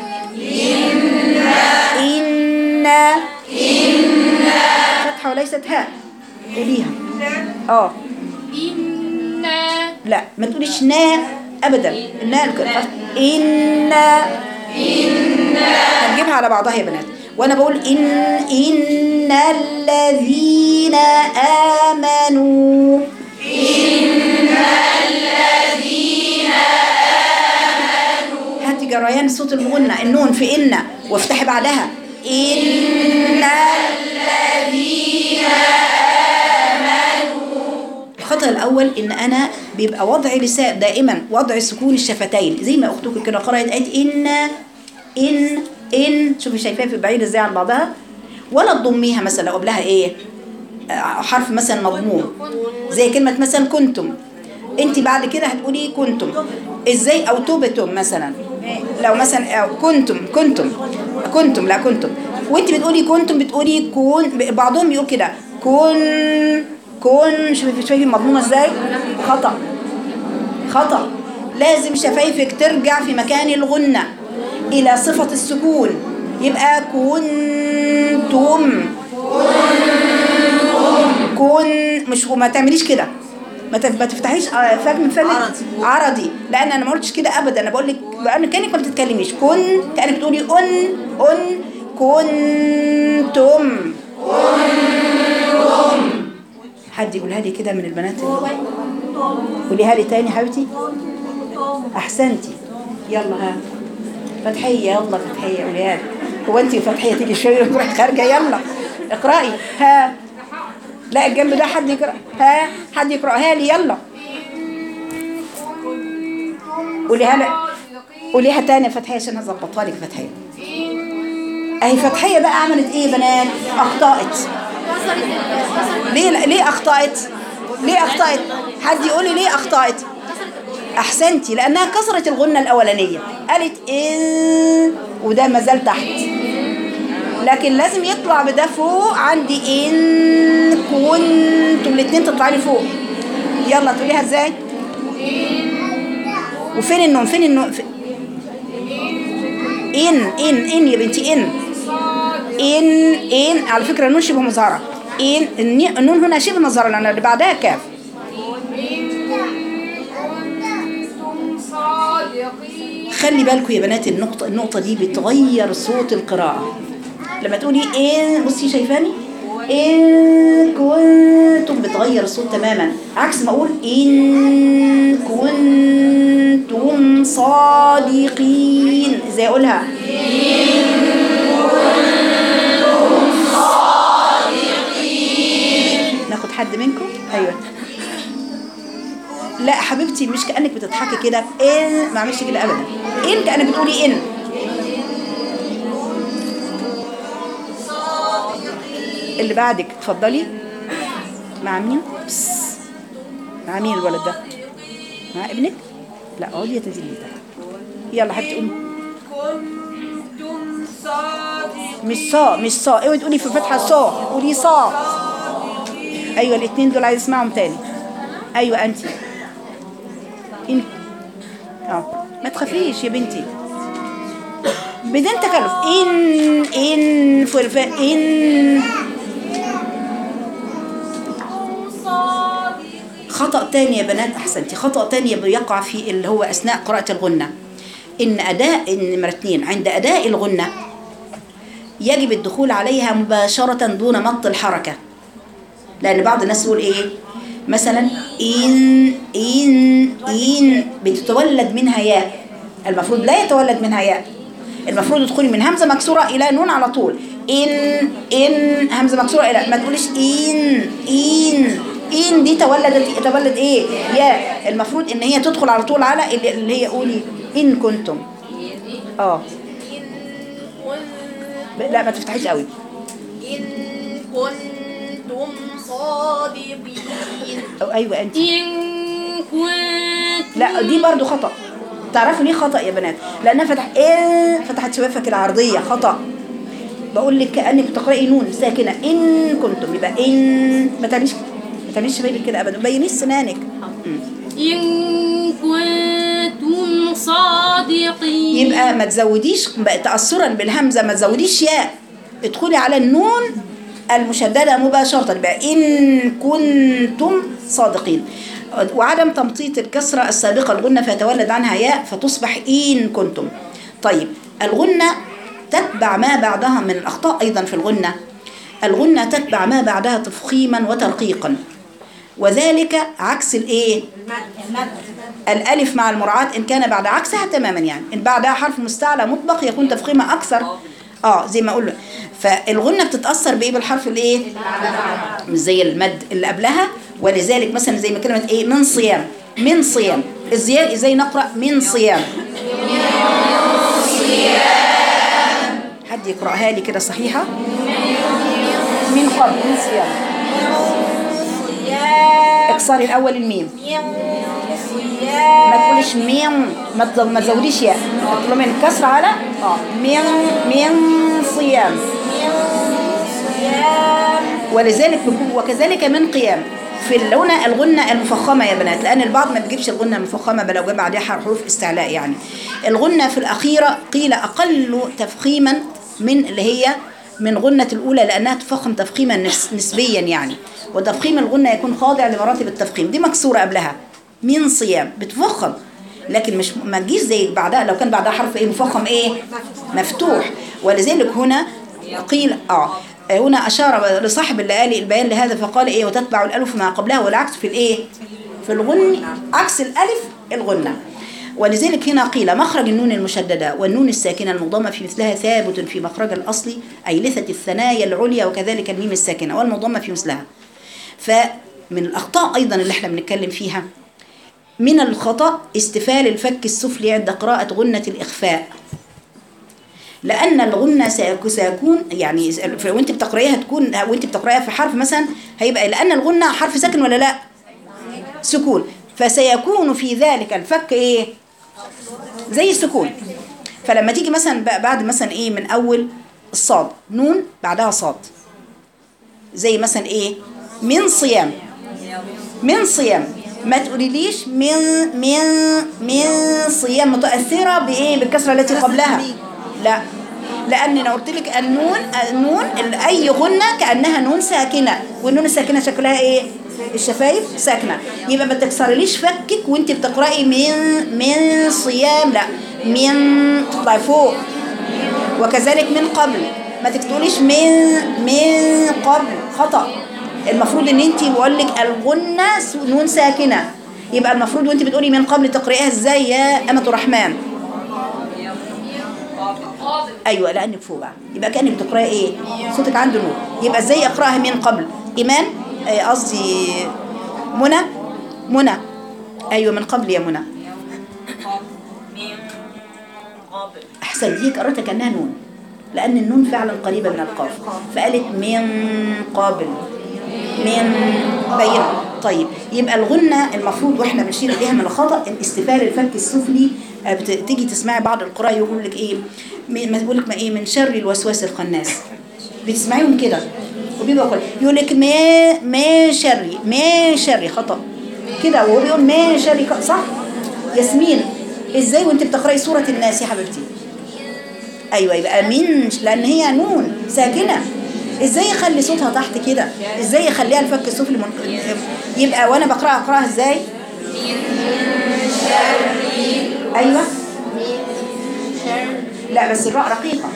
إن إن فتحة وليست هاء قوليها اه إن لا ما تقوليش نا ابدا النا الكل ان هنجيبها على بعضها يا بنات وانا بقول ان ان الذين امنوا هاتي جريان صوت المغنى النون في ان وافتحي بعدها ان الخطأ الأول إن أنا بيبقى وضع لسان دائما وضع سكون الشفتين زي ما أختك كده قرأت آية إن إن إن شوفي شايفاها في بعيد إزاي عن بعضها ولا تضميها مثلا لو قبلها إيه آه، حرف مثلا مضموم زي كلمة مثلا كنتم أنت بعد كده هتقولي كنتم إزاي أو تبتم مثلا لو مثلا أو كنتم كنتم كنتم لا كنتم وأنت بتقولي كنتم بتقولي كون بعضهم يقول كده كن كن شوفي شوفي المضمومة إزاي خطأ خطأ لازم شفايفك ترجع في مكان الغنة إلى صفة السكون يبقى كنتم كن مش وما تعمليش كده ما تف- ما تفتحيش آه، فم من فمك عرضي لان انا ما قلتش كده ابدا انا بقول لك لان كانك ما بتتكلميش كن كانك بتقولي ان ان كنتم حد يقولها لي كده من البنات اللي قوليها لي تاني حبيبتي احسنتي يلا ها فتحيه يلا فتحيه قوليها لي هو انت فتحيه تيجي شويه وتروحي خارجه يلا اقراي ها لا الجنب ده حد يقرا ها حد يقراها لي يلا قوليها لي قوليها تاني يا فتحيه عشان هظبطها لك فتحيه اهي فتحيه بقى عملت ايه يا بنات اخطات ليه ليه اخطات ليه اخطات حد يقول لي ليه اخطات احسنتي لانها كسرت الغنه الاولانيه قالت ان وده ما زال تحت لكن لازم يطلع بده فوق عندي ان كنتم الاثنين تطلعي لي فوق يلا تقوليها ازاي وفين النون فين النون في- ان ان ان يا بنتي ان ان ان على فكره النون شبه مظهره ان الني- النون هنا شبه مظهره لان اللي بعدها كاف كنتم صادقين خلي بالكم يا بنات النقطة النقطة دي بتغير صوت القراءة لما تقولي إن بصي شايفاني إن كنتم بتغير الصوت تماما عكس ما أقول إن كنتم صادقين إزاي أقولها ناخد حد منكم أيوه لا حبيبتي مش كأنك بتضحكي كده إن ما عملش كده أبدا إن كأنك بتقولي إن اللي بعدك اتفضلي مع مين؟ بس. مع مين الولد ده؟ مع ابنك؟ لا اقعدي يا تنزلي تحت يلا حبيبتي قومي كنتم صادقين مش صا مش صا اوعي تقولي في فتحة صا قولي صا ايوه الاثنين دول عايز اسمعهم تاني ايوه انت ان اه ما تخافيش يا بنتي بدون تكلف ان ان فلف ان خطأ تاني يا بنات أحسنتي خطأ تاني بيقع في اللي هو أثناء قراءة الغنة إن أداء إن نمرة اتنين عند أداء الغنة يجب الدخول عليها مباشرة دون مط الحركة لأن بعض الناس يقول إيه مثلا إن إن إن بتتولد منها ياء المفروض لا يتولد منها ياء المفروض تدخلي من همزة مكسورة إلى نون على طول إن إن همزة مكسورة إلى ما تقوليش إن إن إن دي تولدت تولد إيه ياء المفروض إن هي تدخل على طول على اللي, اللي هي قولي إن كنتم آه لا ما تفتحيش قوي إن كنتم صادقين أو أيوة أنت إن كنتم لا دي برضو خطأ تعرفوا ليه خطأ يا بنات لأنها فتح إيه فتحت شفافها كده عرضية خطأ بقول لك كأنك بتقرأي نون ساكنة إن كنتم يبقى إن ما تعمليش ما تعمليش شبابك كده أبدا ما بينيش سنانك مم. إن كنتم صادقين يبقى ما تزوديش بقى تأثرا بالهمزة ما تزوديش ياء ادخلي على النون المشددة مباشرة بقى إن كنتم صادقين وعدم تمطيط الكسرة السابقة الغنة فيتولد عنها ياء فتصبح إن كنتم طيب الغنة تتبع ما بعدها من الأخطاء أيضا في الغنة الغنة تتبع ما بعدها تفخيما وترقيقا وذلك عكس الايه الالف مع المراعاة ان كان بعد عكسها تماما يعني ان بعدها حرف مستعلى مطبق يكون تفخيمها اكثر اه زي ما اقول فالغنة بتتأثر بايه بالحرف الايه مش زي المد اللي قبلها ولذلك مثلا زي ما كلمة ايه من صيام من صيام ازاي ازاي نقرأ من صيام حد يقرأها لي كده صحيحة من قبل من صيام اكسري الاول الميم ما تقوليش مين ما تزو- ما تزوديش ياء تطلبي من الكسر على اه من من صيام ولذلك بيكون- وكذلك من قيام في اللونة الغنة المفخمة يا بنات لأن البعض ما بيجيبش الغنة المفخمة بل لو جاب عليها حروف استعلاء يعني الغنة في الأخيرة قيل أقل تفخيما من اللي هي من غنة الأولى لأنها تفخم تفخيما نس- نسبيا يعني وتفخيم الغنة يكون خاضع لمراتب التفخيم دي مكسورة قبلها من صيام بتفخم لكن مش ما تجيش زي بعدها لو كان بعدها حرف ايه مفخم ايه مفتوح ولذلك هنا قيل اه هنا اشار لصاحب اللي قال البيان لهذا فقال ايه وتتبع الالف ما قبلها والعكس في الايه في الغن عكس الالف الغنه ولذلك هنا قيل مخرج النون المشددة والنون الساكنة المضمة في مثلها ثابت في مخرج الأصلي أي لثة الثنايا العليا وكذلك الميم الساكنة والمضمة في مثلها فمن الأخطاء أيضا اللي احنا بنتكلم فيها من الخطأ استفال الفك السفلي عند قراءة غنة الإخفاء لأن الغنة سيك- سيكون يعني ف- وانت بتقرأيها تكون وانت بتقرأيها في حرف مثلا هيبقى لأن الغنة حرف ساكن ولا لا سكون فسيكون في ذلك الفك ايه زي السكون فلما تيجي مثلا ب- بعد مثلا ايه من اول الصاد نون بعدها صاد زي مثلا ايه من صيام من صيام ما تقوليليش من من من صيام متأثرة بإيه بالكسرة التي قبلها لا لأن أنا قلت لك النون النون ال- أي غنة كأنها نون ساكنة والنون الساكنة شكلها إيه الشفايف ساكنة يبقى ما تكسرليش فكك وانت بتقرأي من من صيام لا من تطلعي فوق وكذلك من قبل ما تكتبوليش من من قبل خطأ المفروض ان انت بقول لك الغنة س- نون ساكنة يبقى المفروض وانت بتقولي من قبل تقرئيها ازاي يا أمة الرحمن ايوه لانك فوق بقى يبقى كانك بتقراي ايه صوتك عنده نور يبقى ازاي اقراها من قبل ايمان آه، قصدي منى منى ايوه من قبل يا منى احسن دي قرأتها كانها نون لان النون فعلا قريبه من القاف فقالت من قابل من بين طيب يبقى الغنة المفروض واحنا بنشير اليها من الخطأ الاستفال الفك السفلي آه، بت- تيجي تسمعي بعض القراء يقول لك ايه م- ما تقول لك ما ايه من شر الوسواس الخناس بتسمعيهم كده وبيبقى يقول يقول لك ما ما شري ما شري خطأ كده وهو بيقول ما شري ك- صح ياسمين ازاي وانت بتقراي سورة الناس يا حبيبتي ايوه يبقى من لان هي نون ساكنه ازاي يخلي صوتها تحت كده ازاي يخليها الفك السفلي من... يبقى وانا بقراها اقراها ازاي ايوه لا بس الراء رقيقه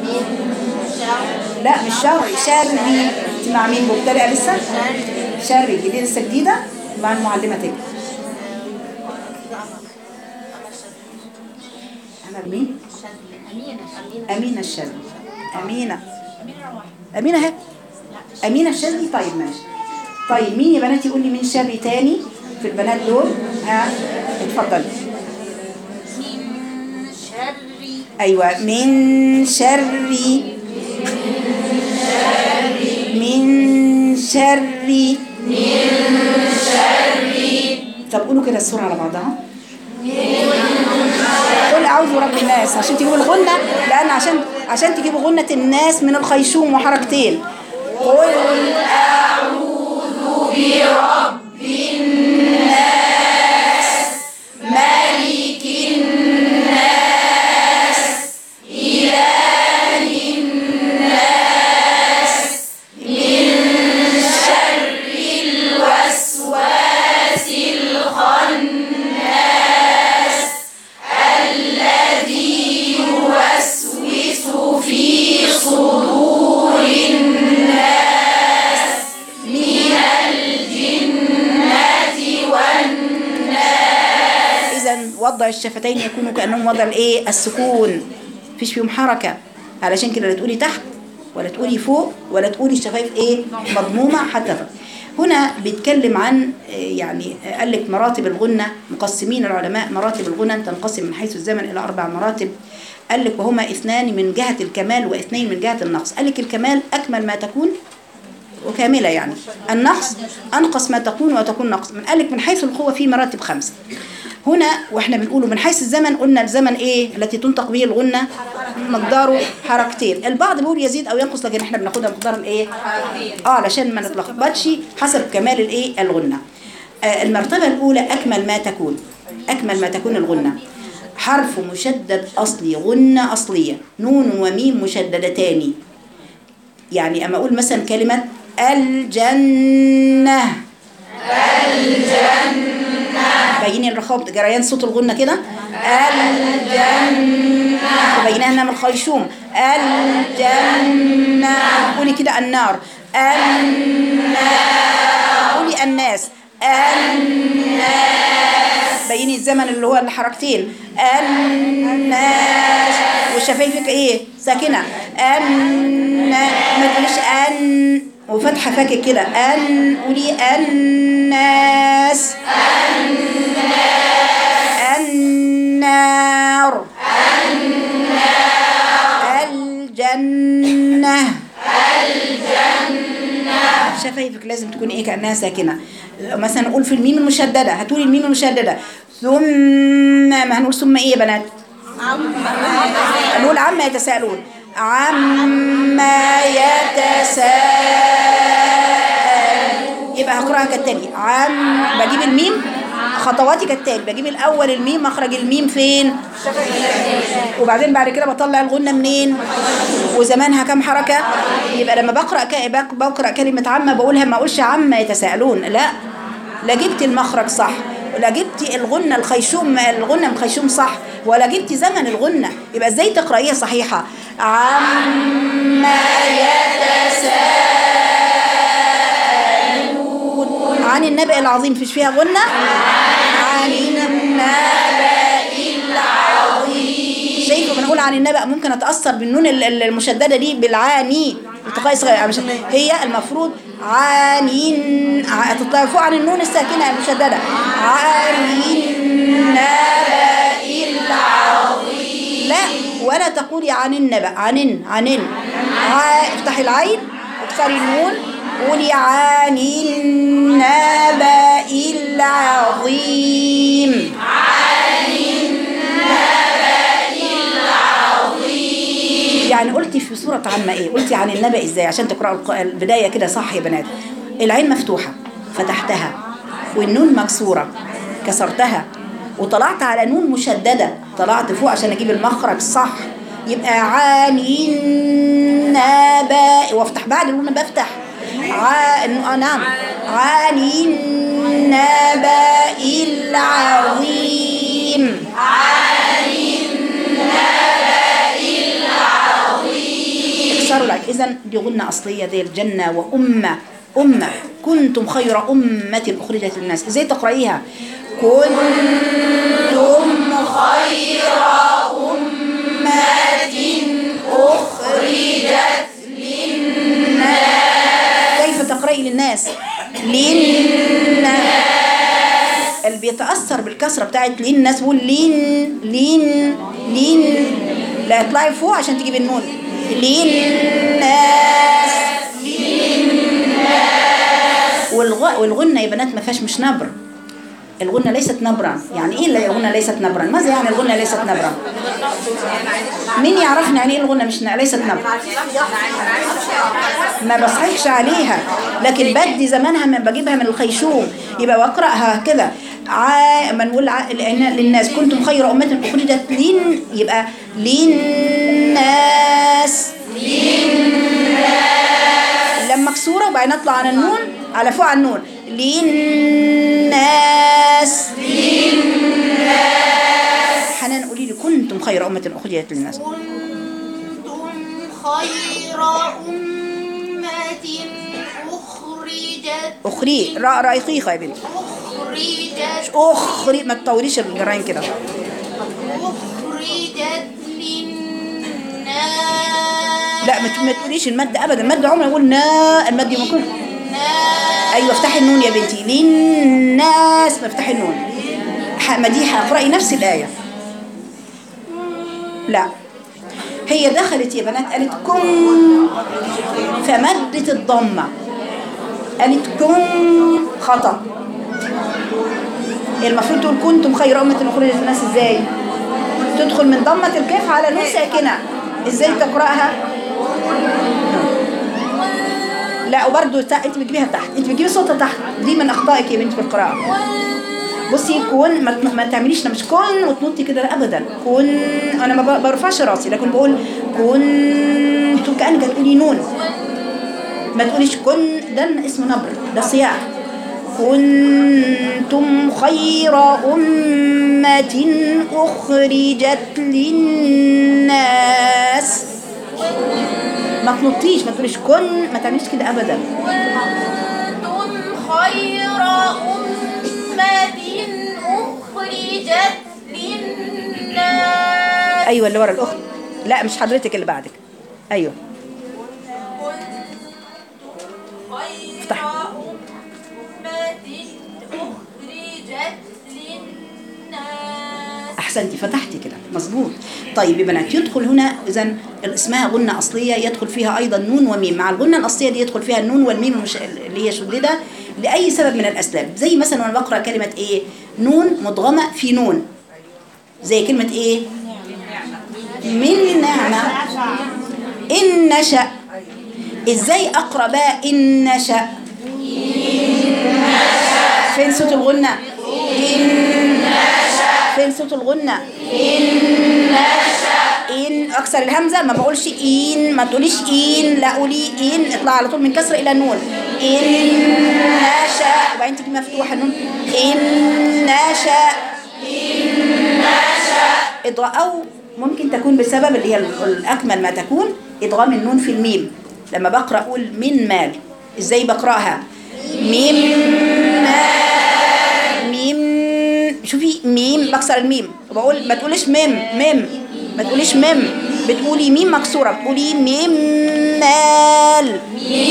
لا مش شري شري انت مع مين مبتدئه لسه شري جديده لسه جديده مع معلمتك انا مين أمينة الشاذلي أمينة أمينة اهي أمينة الشاذلي طيب ماشي طيب مين يا بنات يقول لي مين شري تاني في البنات دول ها اتفضلي من شر أيوة من شري من شري طب قولوا كده السورة على بعضها اعوذ برب الناس عشان تجيبوا الغنه لان عشان عشان تجيبوا غنه الناس من الخيشوم وحركتين قل اذا وضع الشفتين يكونوا كانهم وضع الايه السكون مفيش فيهم حركه علشان كده لا تقولي تحت ولا تقولي فوق ولا تقولي الشفايف ايه مضمومه حتى ف- هنا بيتكلم عن آه، يعني آه، قال لك مراتب الغنه مقسمين العلماء مراتب الغنى تنقسم من حيث الزمن الى اربع مراتب قال لك وهما اثنان من جهه الكمال واثنين من جهه النقص قال لك الكمال اكمل ما تكون وكاملة يعني النقص أنقص ما تكون وتكون نقص من قال لك من حيث القوة في مراتب خمسة هنا واحنا بنقوله من حيث الزمن قلنا الزمن ايه التي تنطق به الغنة مقداره حركتين البعض بيقول يزيد او ينقص لكن احنا بناخدها مقدار الايه اه علشان ما نتلخبطش حسب كمال الايه الغنة آه المرتبة الاولى اكمل ما تكون اكمل ما تكون الغنة حرف مشدد اصلي غنة اصلية نون وميم مشددتان يعني اما اقول مثلا كلمه الجنه الجنه بيني الرخاء جريان صوت الغنه كده الجنه وبينها انها من الخيشوم الجنه قولي كده النار النار قولي الناس الناس بيني الزمن اللي هو الحركتين الناس وشفايفك ايه ساكنه ان ما تقوليش ان وفتحه فاكك كده ان قولي الناس النار الجنه شفايفك لازم تكون ايه كانها ساكنه مثلا نقول في الميم المشدده هتقولي الميم المشدده ثم ما هنقول ثم ايه يا بنات نقول عما يتساءلون عما يتساءلون يبقى هقراها كالتالي عم بجيب الميم خطواتي كالتالي بجيب الاول الميم مخرج الميم فين وبعدين بعد كده بطلع الغنه منين وزمانها كام حركه يبقى لما بقرا ك... بق- بقرا كلمه عما بقولها ما اقولش عما يتساءلون لا لا جبت المخرج صح ولا جبت الغنه الخيشوم الغنه من الخيشوم صح ولا جبت زمن الغنه يبقى ازاي تقرايها صحيحه عما يتساءلون عن النبأ العظيم فيش فيها غنه عن النبأ شايفه بنقول عن النبأ ممكن اتاثر بالنون ال- ال- المشدده دي بالعاني التقاء صغير مش- هي المفروض عانين ع- تطلع فوق عن النون الساكنه المشدده عن النبأ العظيم لا ولا تقولي عن النبأ عن عن ع- افتحي العين واكسري النون قولي عن النبأ العظيم يعني قلتي في سورة عامة ايه قلتي عن النبأ ازاي عشان تقرأوا الق- البداية كده صح يا بنات العين مفتوحة فتحتها والنون مكسورة كسرتها وطلعت على نون مشددة طلعت فوق عشان اجيب المخرج صح يبقى عن النبأ وافتح بعد النون بفتح ع... آه نعم عن النبأ العظيم اكسروا العين اذا دي غنة أصلية زي الجنة وأمة أمة كنتم خير أمة أخرجت للناس ازاي تقرأيها كنتم خير أمة أخرجت للناس كيف تقرأي للناس للناس اللي بيتأثر بالكسرة بتاعت للناس بيقول لين لين لين لا اطلعي فوق عشان تجيب النون للناس للناس والغ... والغنة يا بنات ما فيهاش مش نبر الغنة ليست نبرا يعني ايه اللي الغنة ليست نبرا ماذا يعني الغنة ليست نبرا مين يعرفنا يعني ايه الغنة مش ليست نبرا ما بصحيحش عليها لكن بدي زمانها من بجيبها من الخيشوم يبقى واقراها كده ع... ما نقول ع... لأن- للناس كنتم خير أمة أخرجت لين يبقى للناس لما مكسورة وبعدين اطلع على النون على فوق على النون للناس حنان قولي لي كنتم خير أمة أخرجت للناس كنتم خير أمة أخرجت أخري را رقيقة يا بنتي أخرجت أخري ما تطوليش الجراين كده أخرجت للناس لا ما ت- ما تقوليش المد ابدا المد عمره يقول نا المد يوم يكون ايوه افتحي النون يا بنتي للناس ما افتحي النون ح- مديحه اقراي نفس الايه لا هي دخلت يا بنات قالت كن فمدت الضمه قالت كن خطا المفروض تقول كنتم خير امه اخرجت للناس ازاي تدخل من ضمه الكاف على نون ساكنه ازاي تقراها لا وبرده تا... انت بتجيبيها تحت انت بتجيبي صوتها تحت دي من اخطائك يا بنتي في القراءه بصي كون ما, ت- ما تعمليش مش كون وتنطي كده لا ابدا كون انا ما ب- برفعش راسي لكن بقول كنت كانك تقولي نون ما تقوليش كن ده اسمه نبر ده صياح كنتم خير أمة أخرجت للناس ما تنطيش ما تقوليش كن ما تعمليش كده أبدا كنتم خير أمة أخرجت للناس أيوة اللي ورا الأخت لا مش حضرتك اللي بعدك أيوة خير افتح. أمة أخرجت للناس أحسنتي فتحتي كده مظبوط طيب يا بنات يدخل هنا إذا اسمها غنة أصلية يدخل فيها أيضا نون وميم مع الغنة الأصلية دي يدخل فيها النون والميم المش... اللي هي شددة لأي سبب من الأسباب زي مثلا وأنا بقرأ كلمة إيه نون مدغمة في نون زي كلمة إيه من نعمة إن نشأ إزاي أقرأ بقى إن نشأ فين صوت الغنة إن فين صوت الغنة إن أكسر الهمزة ما بقولش إن ما تقوليش إن لا قولي إن اطلع على طول من كسر إلى النون إن نشأ وبعدين تيجي مفتوحة النون إن نشأ إضغاء أو ممكن تكون بسبب اللي هي الأكمل ما تكون إدغام النون في الميم لما بقرأ أقول من مال إزاي بقرأها ميم مال ميم شوفي ميم بكسر الميم وبقول ما تقوليش ميم ميم ما تقوليش ميم بتقولي ميم مكسورة بتقولي ميم مال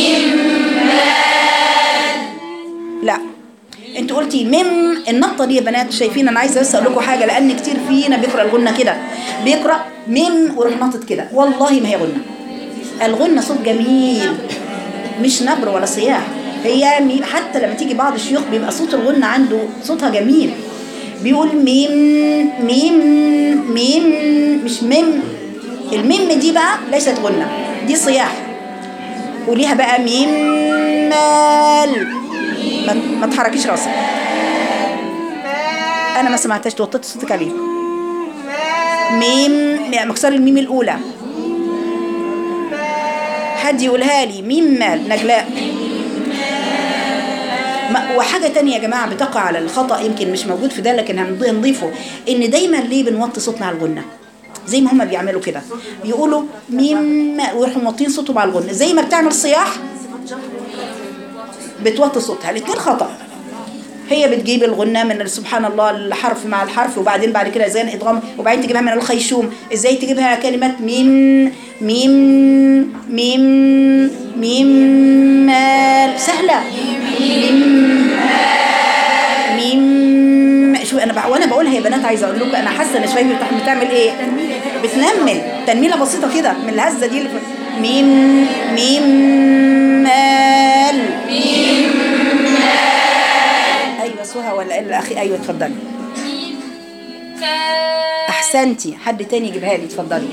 لا انت قلتي ميم النقطه دي يا بنات شايفين انا عايزه بس اقول لكم حاجه لان كتير فينا بيقرا الغنه كده بيقرا ميم ويروح ناطط كده والله ما هي غنه الغنه صوت جميل مش نبر ولا صياح هي ميم حتى لما تيجي بعض الشيوخ بيبقى صوت الغنه عنده صوتها جميل بيقول ميم ميم ميم مش ميم الميم دي بقى ليست غنه دي صياح وليها بقى ميم مال ما, ما تحركيش راسك انا ما سمعتهاش توطيت صوتك عليه ميم مكسر الميم الاولى حد يقولها لي ميم مال نجلاء ما- وحاجة تانية يا جماعة بتقع على الخطأ يمكن مش موجود في ده لكن هنض- هنضيفه إن دايما ليه بنوطي صوتنا على الغنة زي ما هما بيعملوا كده يقولوا ميم ويروحوا موطين صوتهم على الغنة زي ما بتعمل صياح بتوطي صوتها الاثنين خطأ هي بتجيب الغنة من سبحان الله الحرف مع الحرف وبعدين بعد كده زي ادغام وبعدين تجيبها من الخيشوم ازاي تجيبها كلمة ميم ميم ميم ميم مال سهلة ميم ميم شو انا بق... وانا بقولها يا بنات عايزه اقول لكم انا حاسه ان شويه بتح- بتعمل ايه بتنمل تنميله بسيطه كده من الهزه دي اللي في- ميم ميم مال ايوه صوت سهى ولا الاخي ايوه اتفضلي مما احسنتي حد تاني يجيبها لي اتفضلي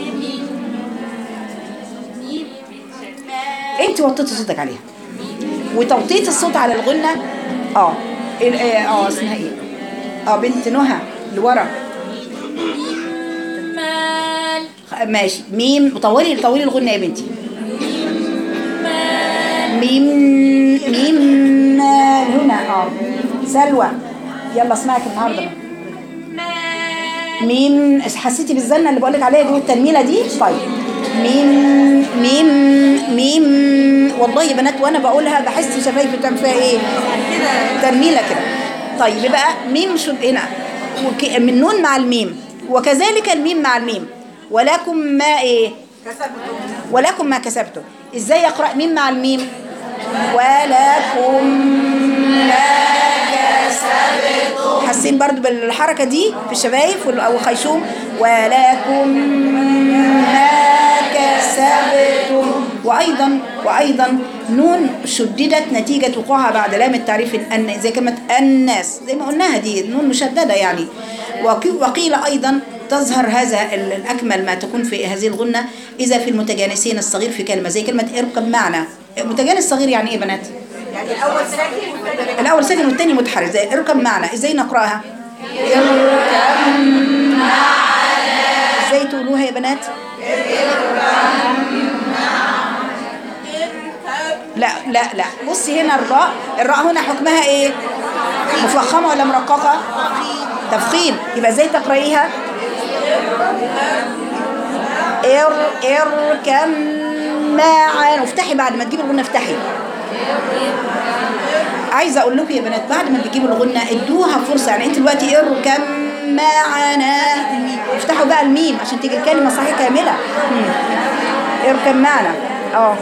انت وطيتي صوتك عليها وتوطيط الصوت على الغنة اه ال- اه آه، اسمها ايه اه بنت نهى لورا مال خ- ماشي ميم طولي طولي الغنة يا بنتي ميم ميم مال هنا اه سلوى يلا اسمعك النهارده ميم حسيتي بالزنه اللي بقولك عليها دي والتنميله دي طيب ميم ميم ميم والله يا بنات وانا بقولها بحس شفايفي بتعمل فيها ايه تنميله كده طيب يبقى ميم شو هنا وك- من نون مع الميم وكذلك الميم مع الميم ولكم ما ايه ولكم ما كسبتم ازاي اقرا ميم مع الميم ولكم ما كسبتم حاسين برضو بالحركه دي في الشفايف وال- او الخيشوم ولكم ما كسبتم وايضا وايضا نون شددت نتيجه وقوعها بعد لام التعريف ان زي كلمه الناس زي ما قلناها دي نون مشدده يعني وقي- وقيل ايضا تظهر هذا ال- الأكمل ما تكون في هذه الغنة إذا في المتجانسين الصغير في كلمة زي كلمة اركب معنا متجانس صغير يعني إيه بنات؟ يعني الاول ساكن والثاني الأول ساكن والتاني متحرك زي اركب معنا إزاي نقرأها؟ اركب معنا إزاي تقولوها يا بنات؟ لا لا لا بصي هنا الراء الراء هنا حكمها ايه مفخمه ولا مرققه تفخيم يبقى ازاي تقرايها ار اركم معا وافتحي بعد ما تجيبي الغنه افتحي عايزه اقول لكم يا بنات بعد ما بتجيبوا الغنه ادوها فرصه يعني انت دلوقتي اركم معنا افتحوا بقى الميم عشان تيجي الكلمه صحيح كامله مم. اركب معنا اه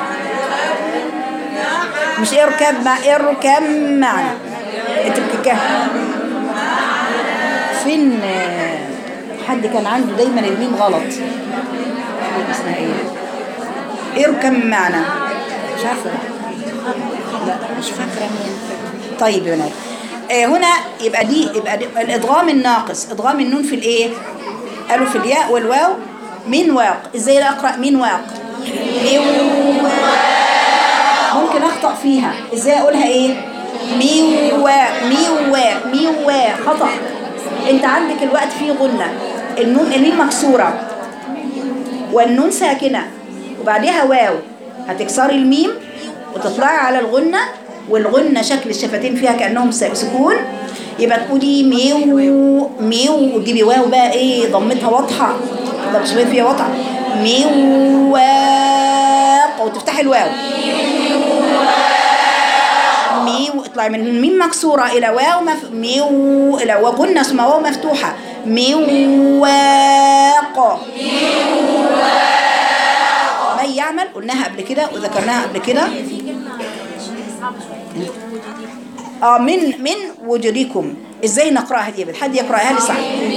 مش اركب مع اركب معنا انت بتتكلم فين آه، حد كان عنده دايما الميم غلط اسمها ايه اركب معنا مش عارفه لا مش فاكره مين طيب يا بنات آه هنا يبقى دي يبقى دي الادغام الناقص ادغام النون في الايه قالوا في الياء والواو من واق ازاي اقرا من واق من ممكن اخطا فيها ازاي اقولها ايه ميوا ميوا ميوا خطا انت عندك الوقت فيه غنه النون الميم مكسوره والنون ساكنه وبعدها واو هتكسري الميم وتطلعي على الغنه والغنه شكل الشفتين فيها كانهم س- سكون يبقى تقولي ميو ميو وتجيبي واو بقى ايه ضمتها واضحه ضمت شويه فيها واضحه ميواق وتفتحي الواو ميو اطلعي من ميم مكسورة إلى واو مف... ميو إلى وغنة ثم واو مفتوحة ميواق من يعمل قلناها قبل كده وذكرناها قبل كده اه من من وجودكم ازاي نقراها دي يا بنت؟ حد يقراها لي صح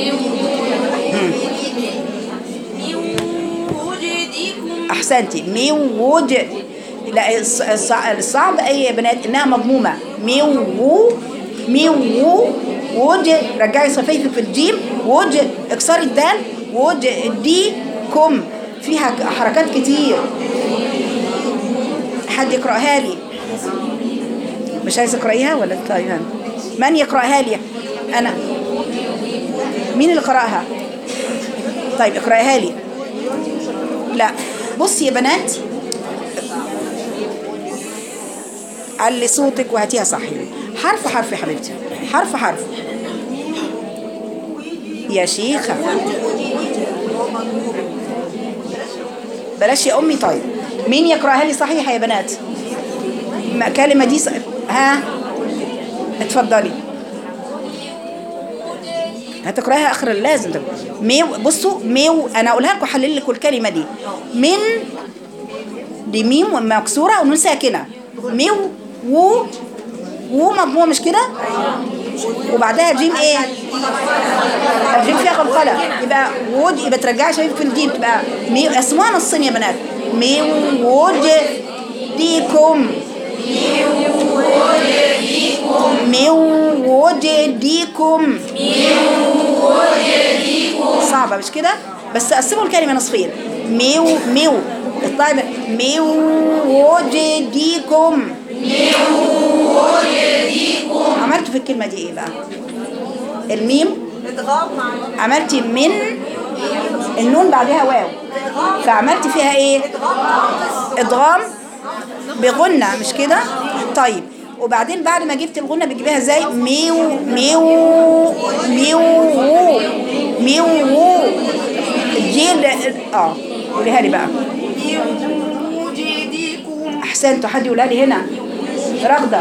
وجدكم احسنتي مي وجد لا الص- الصع- الصعب اي يا بنات انها مضمومه مي و مي و وج رجعي صفيفك في الجيم وج اكسري الدال وج دي كم فيها ك- حركات كتير حد يقراها لي مش عايز تقرايها ولا طيب من يقراها لي انا مين اللي قراها طيب اقراها لي لا بصي يا بنات علي صوتك وهاتيها صح حرف حرف يا حبيبتي حرف حرف يا شيخة بلاش يا أمي طيب مين يقرأها لي صحيحة يا بنات ما كلمة دي ص... ها اتفضلي هتقراها اخر اللازم ده ميو بصوا ميو انا اقولها لكم احلل لكم الكلمه دي من دي ميم مكسوره ونون ساكنه ميو و و مضمومه مش كده وبعدها جيم ايه الجيم فيها قلقله يبقى وود يبقى ترجعي شايف في الجيم تبقى ميو اسمها نصين يا بنات ميو وود ديكم من وجدكم صعبة مش كده بس قسموا الكلمة نصفين ميو ميو اطلعي بقى. من وجدكم عملتوا في الكلمة دي ايه بقى الميم عملتي من النون بعدها واو فعملتي فيها ايه ادغام بغنة مش كده طيب وبعدين بعد ما جبت الغنة بتجيبيها ازاي ميو ميو ميو وو ميو وو الجيل اه قوليها لي بقى احسنتوا حد يقولها لي هنا رغدة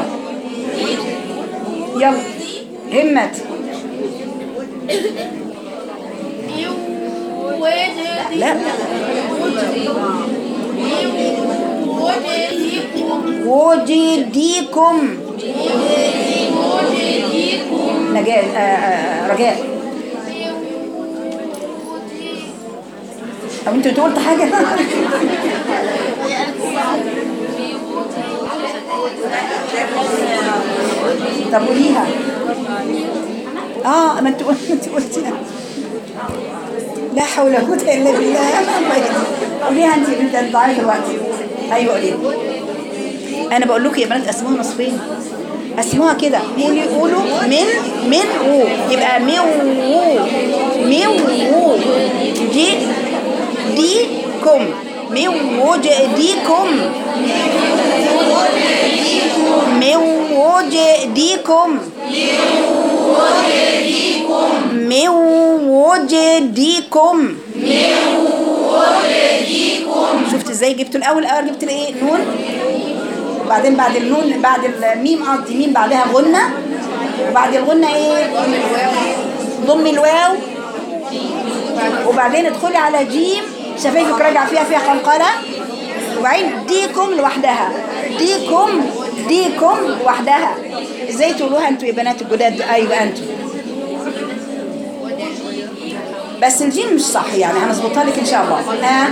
يلا همت لا وجديكم نجاة آه، آه، رجاء طب انتوا قلت حاجة طب قوليها اه ما انت قلت انت قلتيها لا حول ولا قوة الا بالله الله يهديك. قوليها انت انت انت ضعيف دلوقتي ايوه قوليها انا بقول لكم يا بنات قسموها نصفين قسموها كده قولي قولوا من من و يبقى ميو ميو دي دي كم ميو وجديكم ميو وجديكم ميو وجديكم شفت ازاي جبتوا الاول الاول جبت الايه نون وبعدين بعد النون بعد الميم قصدي ميم بعدها غنة وبعد الغنة ايه ضم الواو وبعدين ادخلي على جيم شفايفك راجعه فيها فيها قلقلة وبعدين ديكم لوحدها ديكم ديكم لوحدها ازاي تقولوها انتوا يا بنات الجداد ايوه انتوا بس الجيم مش صح يعني هنظبطها لك ان شاء الله ها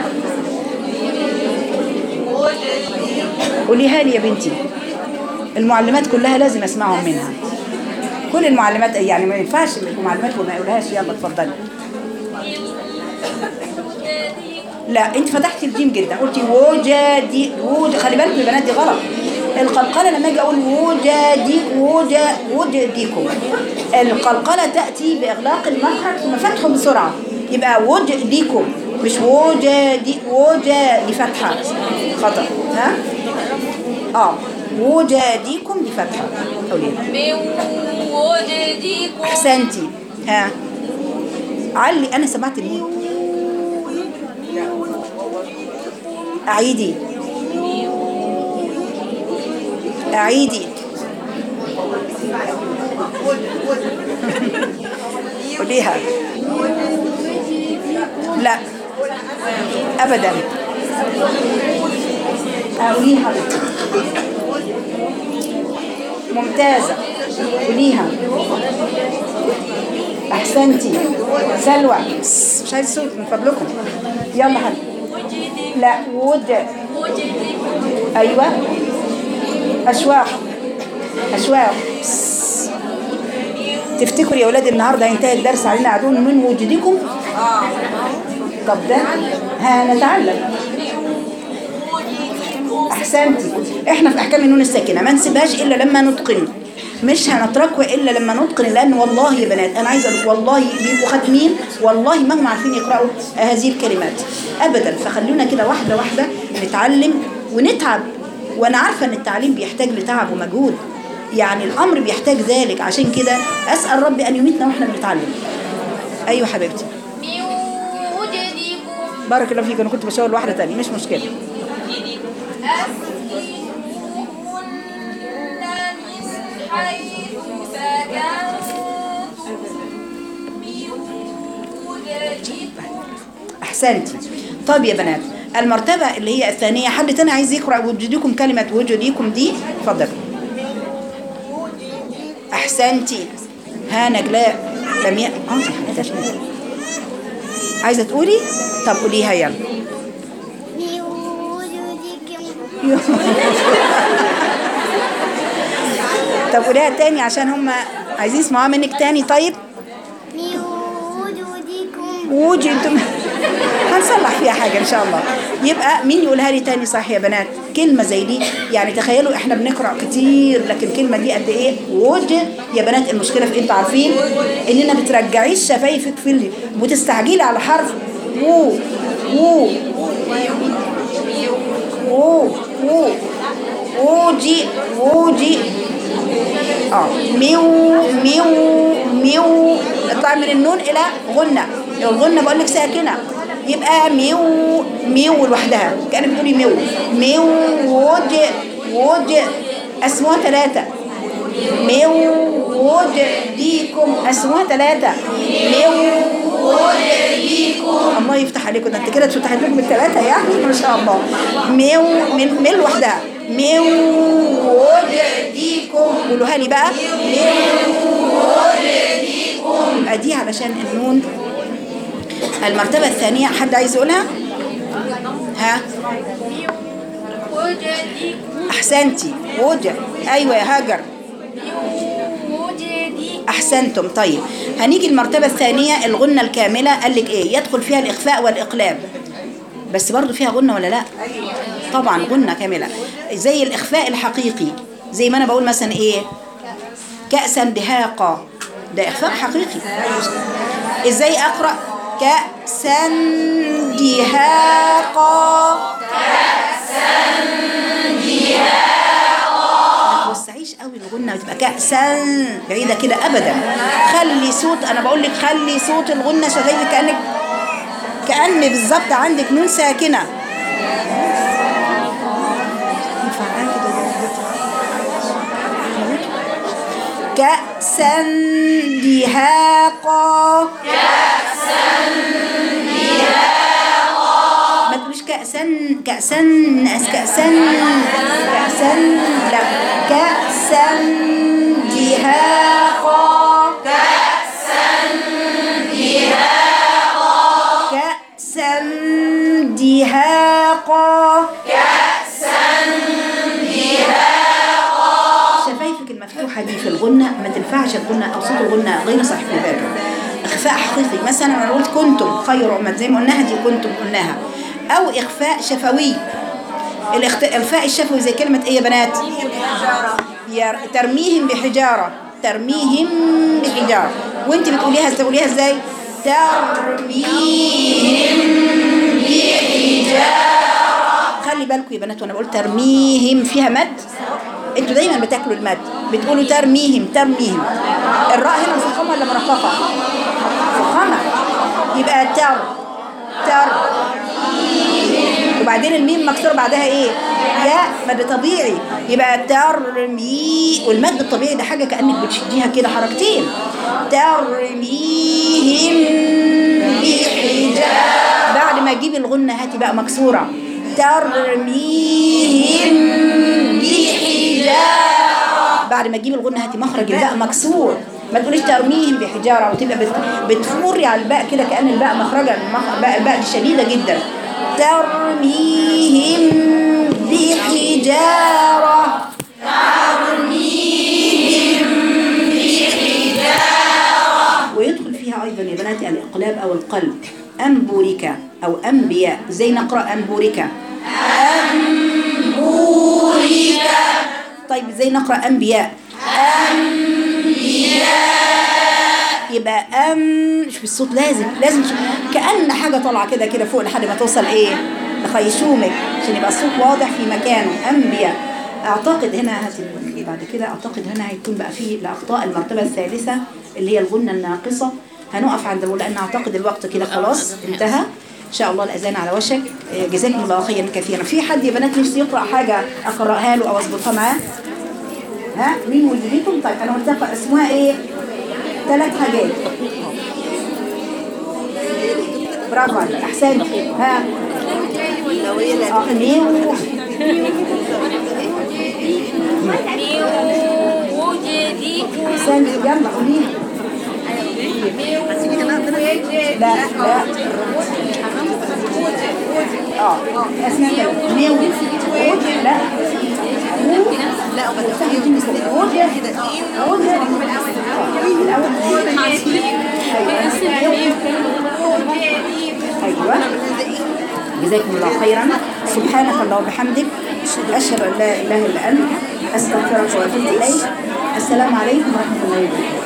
قوليها لي يا بنتي المعلمات كلها لازم اسمعهم منها كل المعلمات يعني ما ينفعش المعلمات وما يقولهاش يلا اتفضلي لا انت فتحتي الجيم جدا قلتي وجدي وج خلي بالكم يا بنات دي غلط القلقله لما اجي اقول وجدي وج وجديكم القلقله تاتي باغلاق المخرج ثم فتحه بسرعه يبقى وجديكم مش وجدي وجا دي فتحه خطا ها اه وجديكم دي فتحه قوليها من وجدكم احسنتي ها علي انا سمعت النون اعيدي اعيدي قوليها لا ابدا قوليها ممتازه قوليها احسنتي سلوى بس، مش عايز صوت من فضلكم يلا حد لا ود ايوه اشواق اشواق بس. تفتكروا يا ولاد النهارده هينتهي الدرس علينا عدو من وجودكم طب ده هنتعلم احسنتي احنا في احكام النون الساكنه ما نسيبهاش الا لما نتقن مش هنتركه الا لما نتقن لان والله يا بنات انا عايزه اقول والله بيبقوا ختمين والله ما هم عارفين يقراوا هذه الكلمات ابدا فخلونا كده واحده واحده نتعلم ونتعب وانا عارفه ان التعليم بيحتاج لتعب ومجهود يعني الامر بيحتاج ذلك عشان كده اسال ربي ان يميتنا واحنا بنتعلم ايوه حبيبتي من وجدكم بارك الله فيك انا كنت بشاور واحده تانية مش مشكله أسكنوهن من حيث سكنتم من وجدكم احسنتي طب يا بنات المرتبه اللي هي الثانيه حد تاني عايز يقرا وجودكم كلمه وجودكم دي اتفضل احسنتي ها نجلاء لم ي... اه دي حاجة عشان- عايزه تقولي طب قوليها يلا من وجودكم طب قوليها تاني عشان هم عايزين يسمعوها منك تاني طيب من وجودكم وجي انتم هنصلح فيها حاجة ان شاء الله يبقى مين يقولها لي تاني صح يا بنات كلمة زي دي يعني تخيلوا احنا بنقرأ كتير لكن الكلمة دي قد ايه وجه يا بنات المشكلة في إيه؟ انتوا عارفين اننا بترجعيش شفايفك في اللي وتستعجلي على حرف وو وو وو وو ووجي ووجي اه ميو ميو ميو اطلع من النون الى غنة الغنة بقول لك ساكنة يبقى ميو ميو لوحدها كأنك بتقولي ميو ميو وج وج اسمها ثلاثة ميو وج ديكم اسمها ثلاثة ميو وج ديكم الله يفتح عليكم ده انت كده اتفتحت لكم بالثلاثة يعني ما شاء الله ميو من من لوحدها ميو وج ديكم قولوها لي بقى يبقى دي علشان النون المرتبة الثانية حد عايز يقولها؟ ها؟ وجدكم أحسنتي وجه أيوة يا هاجر وجدي أحسنتم طيب هنيجي المرتبة الثانية الغنة الكاملة قال لك إيه يدخل فيها الإخفاء والإقلاب بس برضو فيها غنة ولا لا طبعا غنة كاملة زي الإخفاء الحقيقي زي ما أنا بقول مثلا إيه كأسا دهاقا ده إخفاء حقيقي إزاي أقرأ كأسا دهاقا ما توسعيش قوي الغنة وتبقى كأسا بعيدة كده أبدا خلي صوت أنا بقول لك خلي صوت الغنة شغال كأنك كأن بالظبط عندك نون ساكنة ينفع معايا كده كأسا دهاقا ما تقوليش كأسا كأسا كأسا كأسا لا كأسا دهاقا كأسا دهاقا شفايفك المفتوحة دي في الغنة ما تنفعش الغنة أو صوت الغنة غير صحيح في بالك إخفاء حقيقي مثلا أنا قلت كنتم خير أمة زي ما قلناها دي كنتم قلناها أو إخفاء شفوي الاخت- الإخفاء الشفوي زي كلمة إيه يا بنات؟ ير- ترميهم بحجارة ترميهم بحجارة وانت بتقوليها تقوليها ازاي؟ ترميهم بحجارة خلي بالكم يا بنات وانا بقول ترميهم فيها مد انتوا دايما بتاكلوا المد بتقولوا ترميهم ترميهم الراء هنا مفخمه ولا مرققه؟ مفخمه يبقى تر تر وبعدين الميم مكسور بعدها ايه يا مد طبيعي يبقى ترمي والمد الطبيعي ده حاجه كانك بتشديها كده حركتين ترميهم بحجاره بعد ما تجيبي الغنه هاتي بقى مكسوره ترميهم بحجاره بعد ما تجيبي الغنه هاتي مخرج الباء مكسور ما تقوليش ترميهم بحجاره وتبقى بت- بتفوري على الباء كده كأن الباء مخرجا المخ- الباء الباء دي شديده جدا ترميهم بحجاره ويدخل فيها أيضا يا بناتي الإقلاب أو القلب أنبوريكا أو أنبياء زي نقرأ أنبوريكا أنبوريكا طيب زي نقرأ أنبياء أنبياء يبقى أم شوف الصوت لازم لازم شوف. كأن حاجة طالعة كده كده فوق لحد ما توصل إيه لخيشومك عشان يبقى الصوت واضح في مكانه أنبياء أعتقد هنا هت- بعد كده أعتقد هنا هيكون بقى فيه الأخطاء المرتبة الثالثة اللي هي الغنة الناقصة هنقف عند لأن أعتقد الوقت كده خلاص انتهى إن شاء الله الأذان على وشك آه، جزاكم الله خيرا كثيرا في حد يا بنات نفسي يقرأ حاجة أقرأها له أو أظبطها معاه ها مين ولدتكم طيب أنا قلت لكم اسمها إيه ثلاث حاجات برافو عليك احسنت ها آه، ميو وجدكم احسنت يلا قوليها لا لا اه اسمها كده ميو وود لا لا وود ايوه جزاكم الله خيرا سبحانك اللهم وبحمدك اشهد ان لا اله الا انت استغفرك واتوب اليك السلام عليكم ورحمه الله وبركاته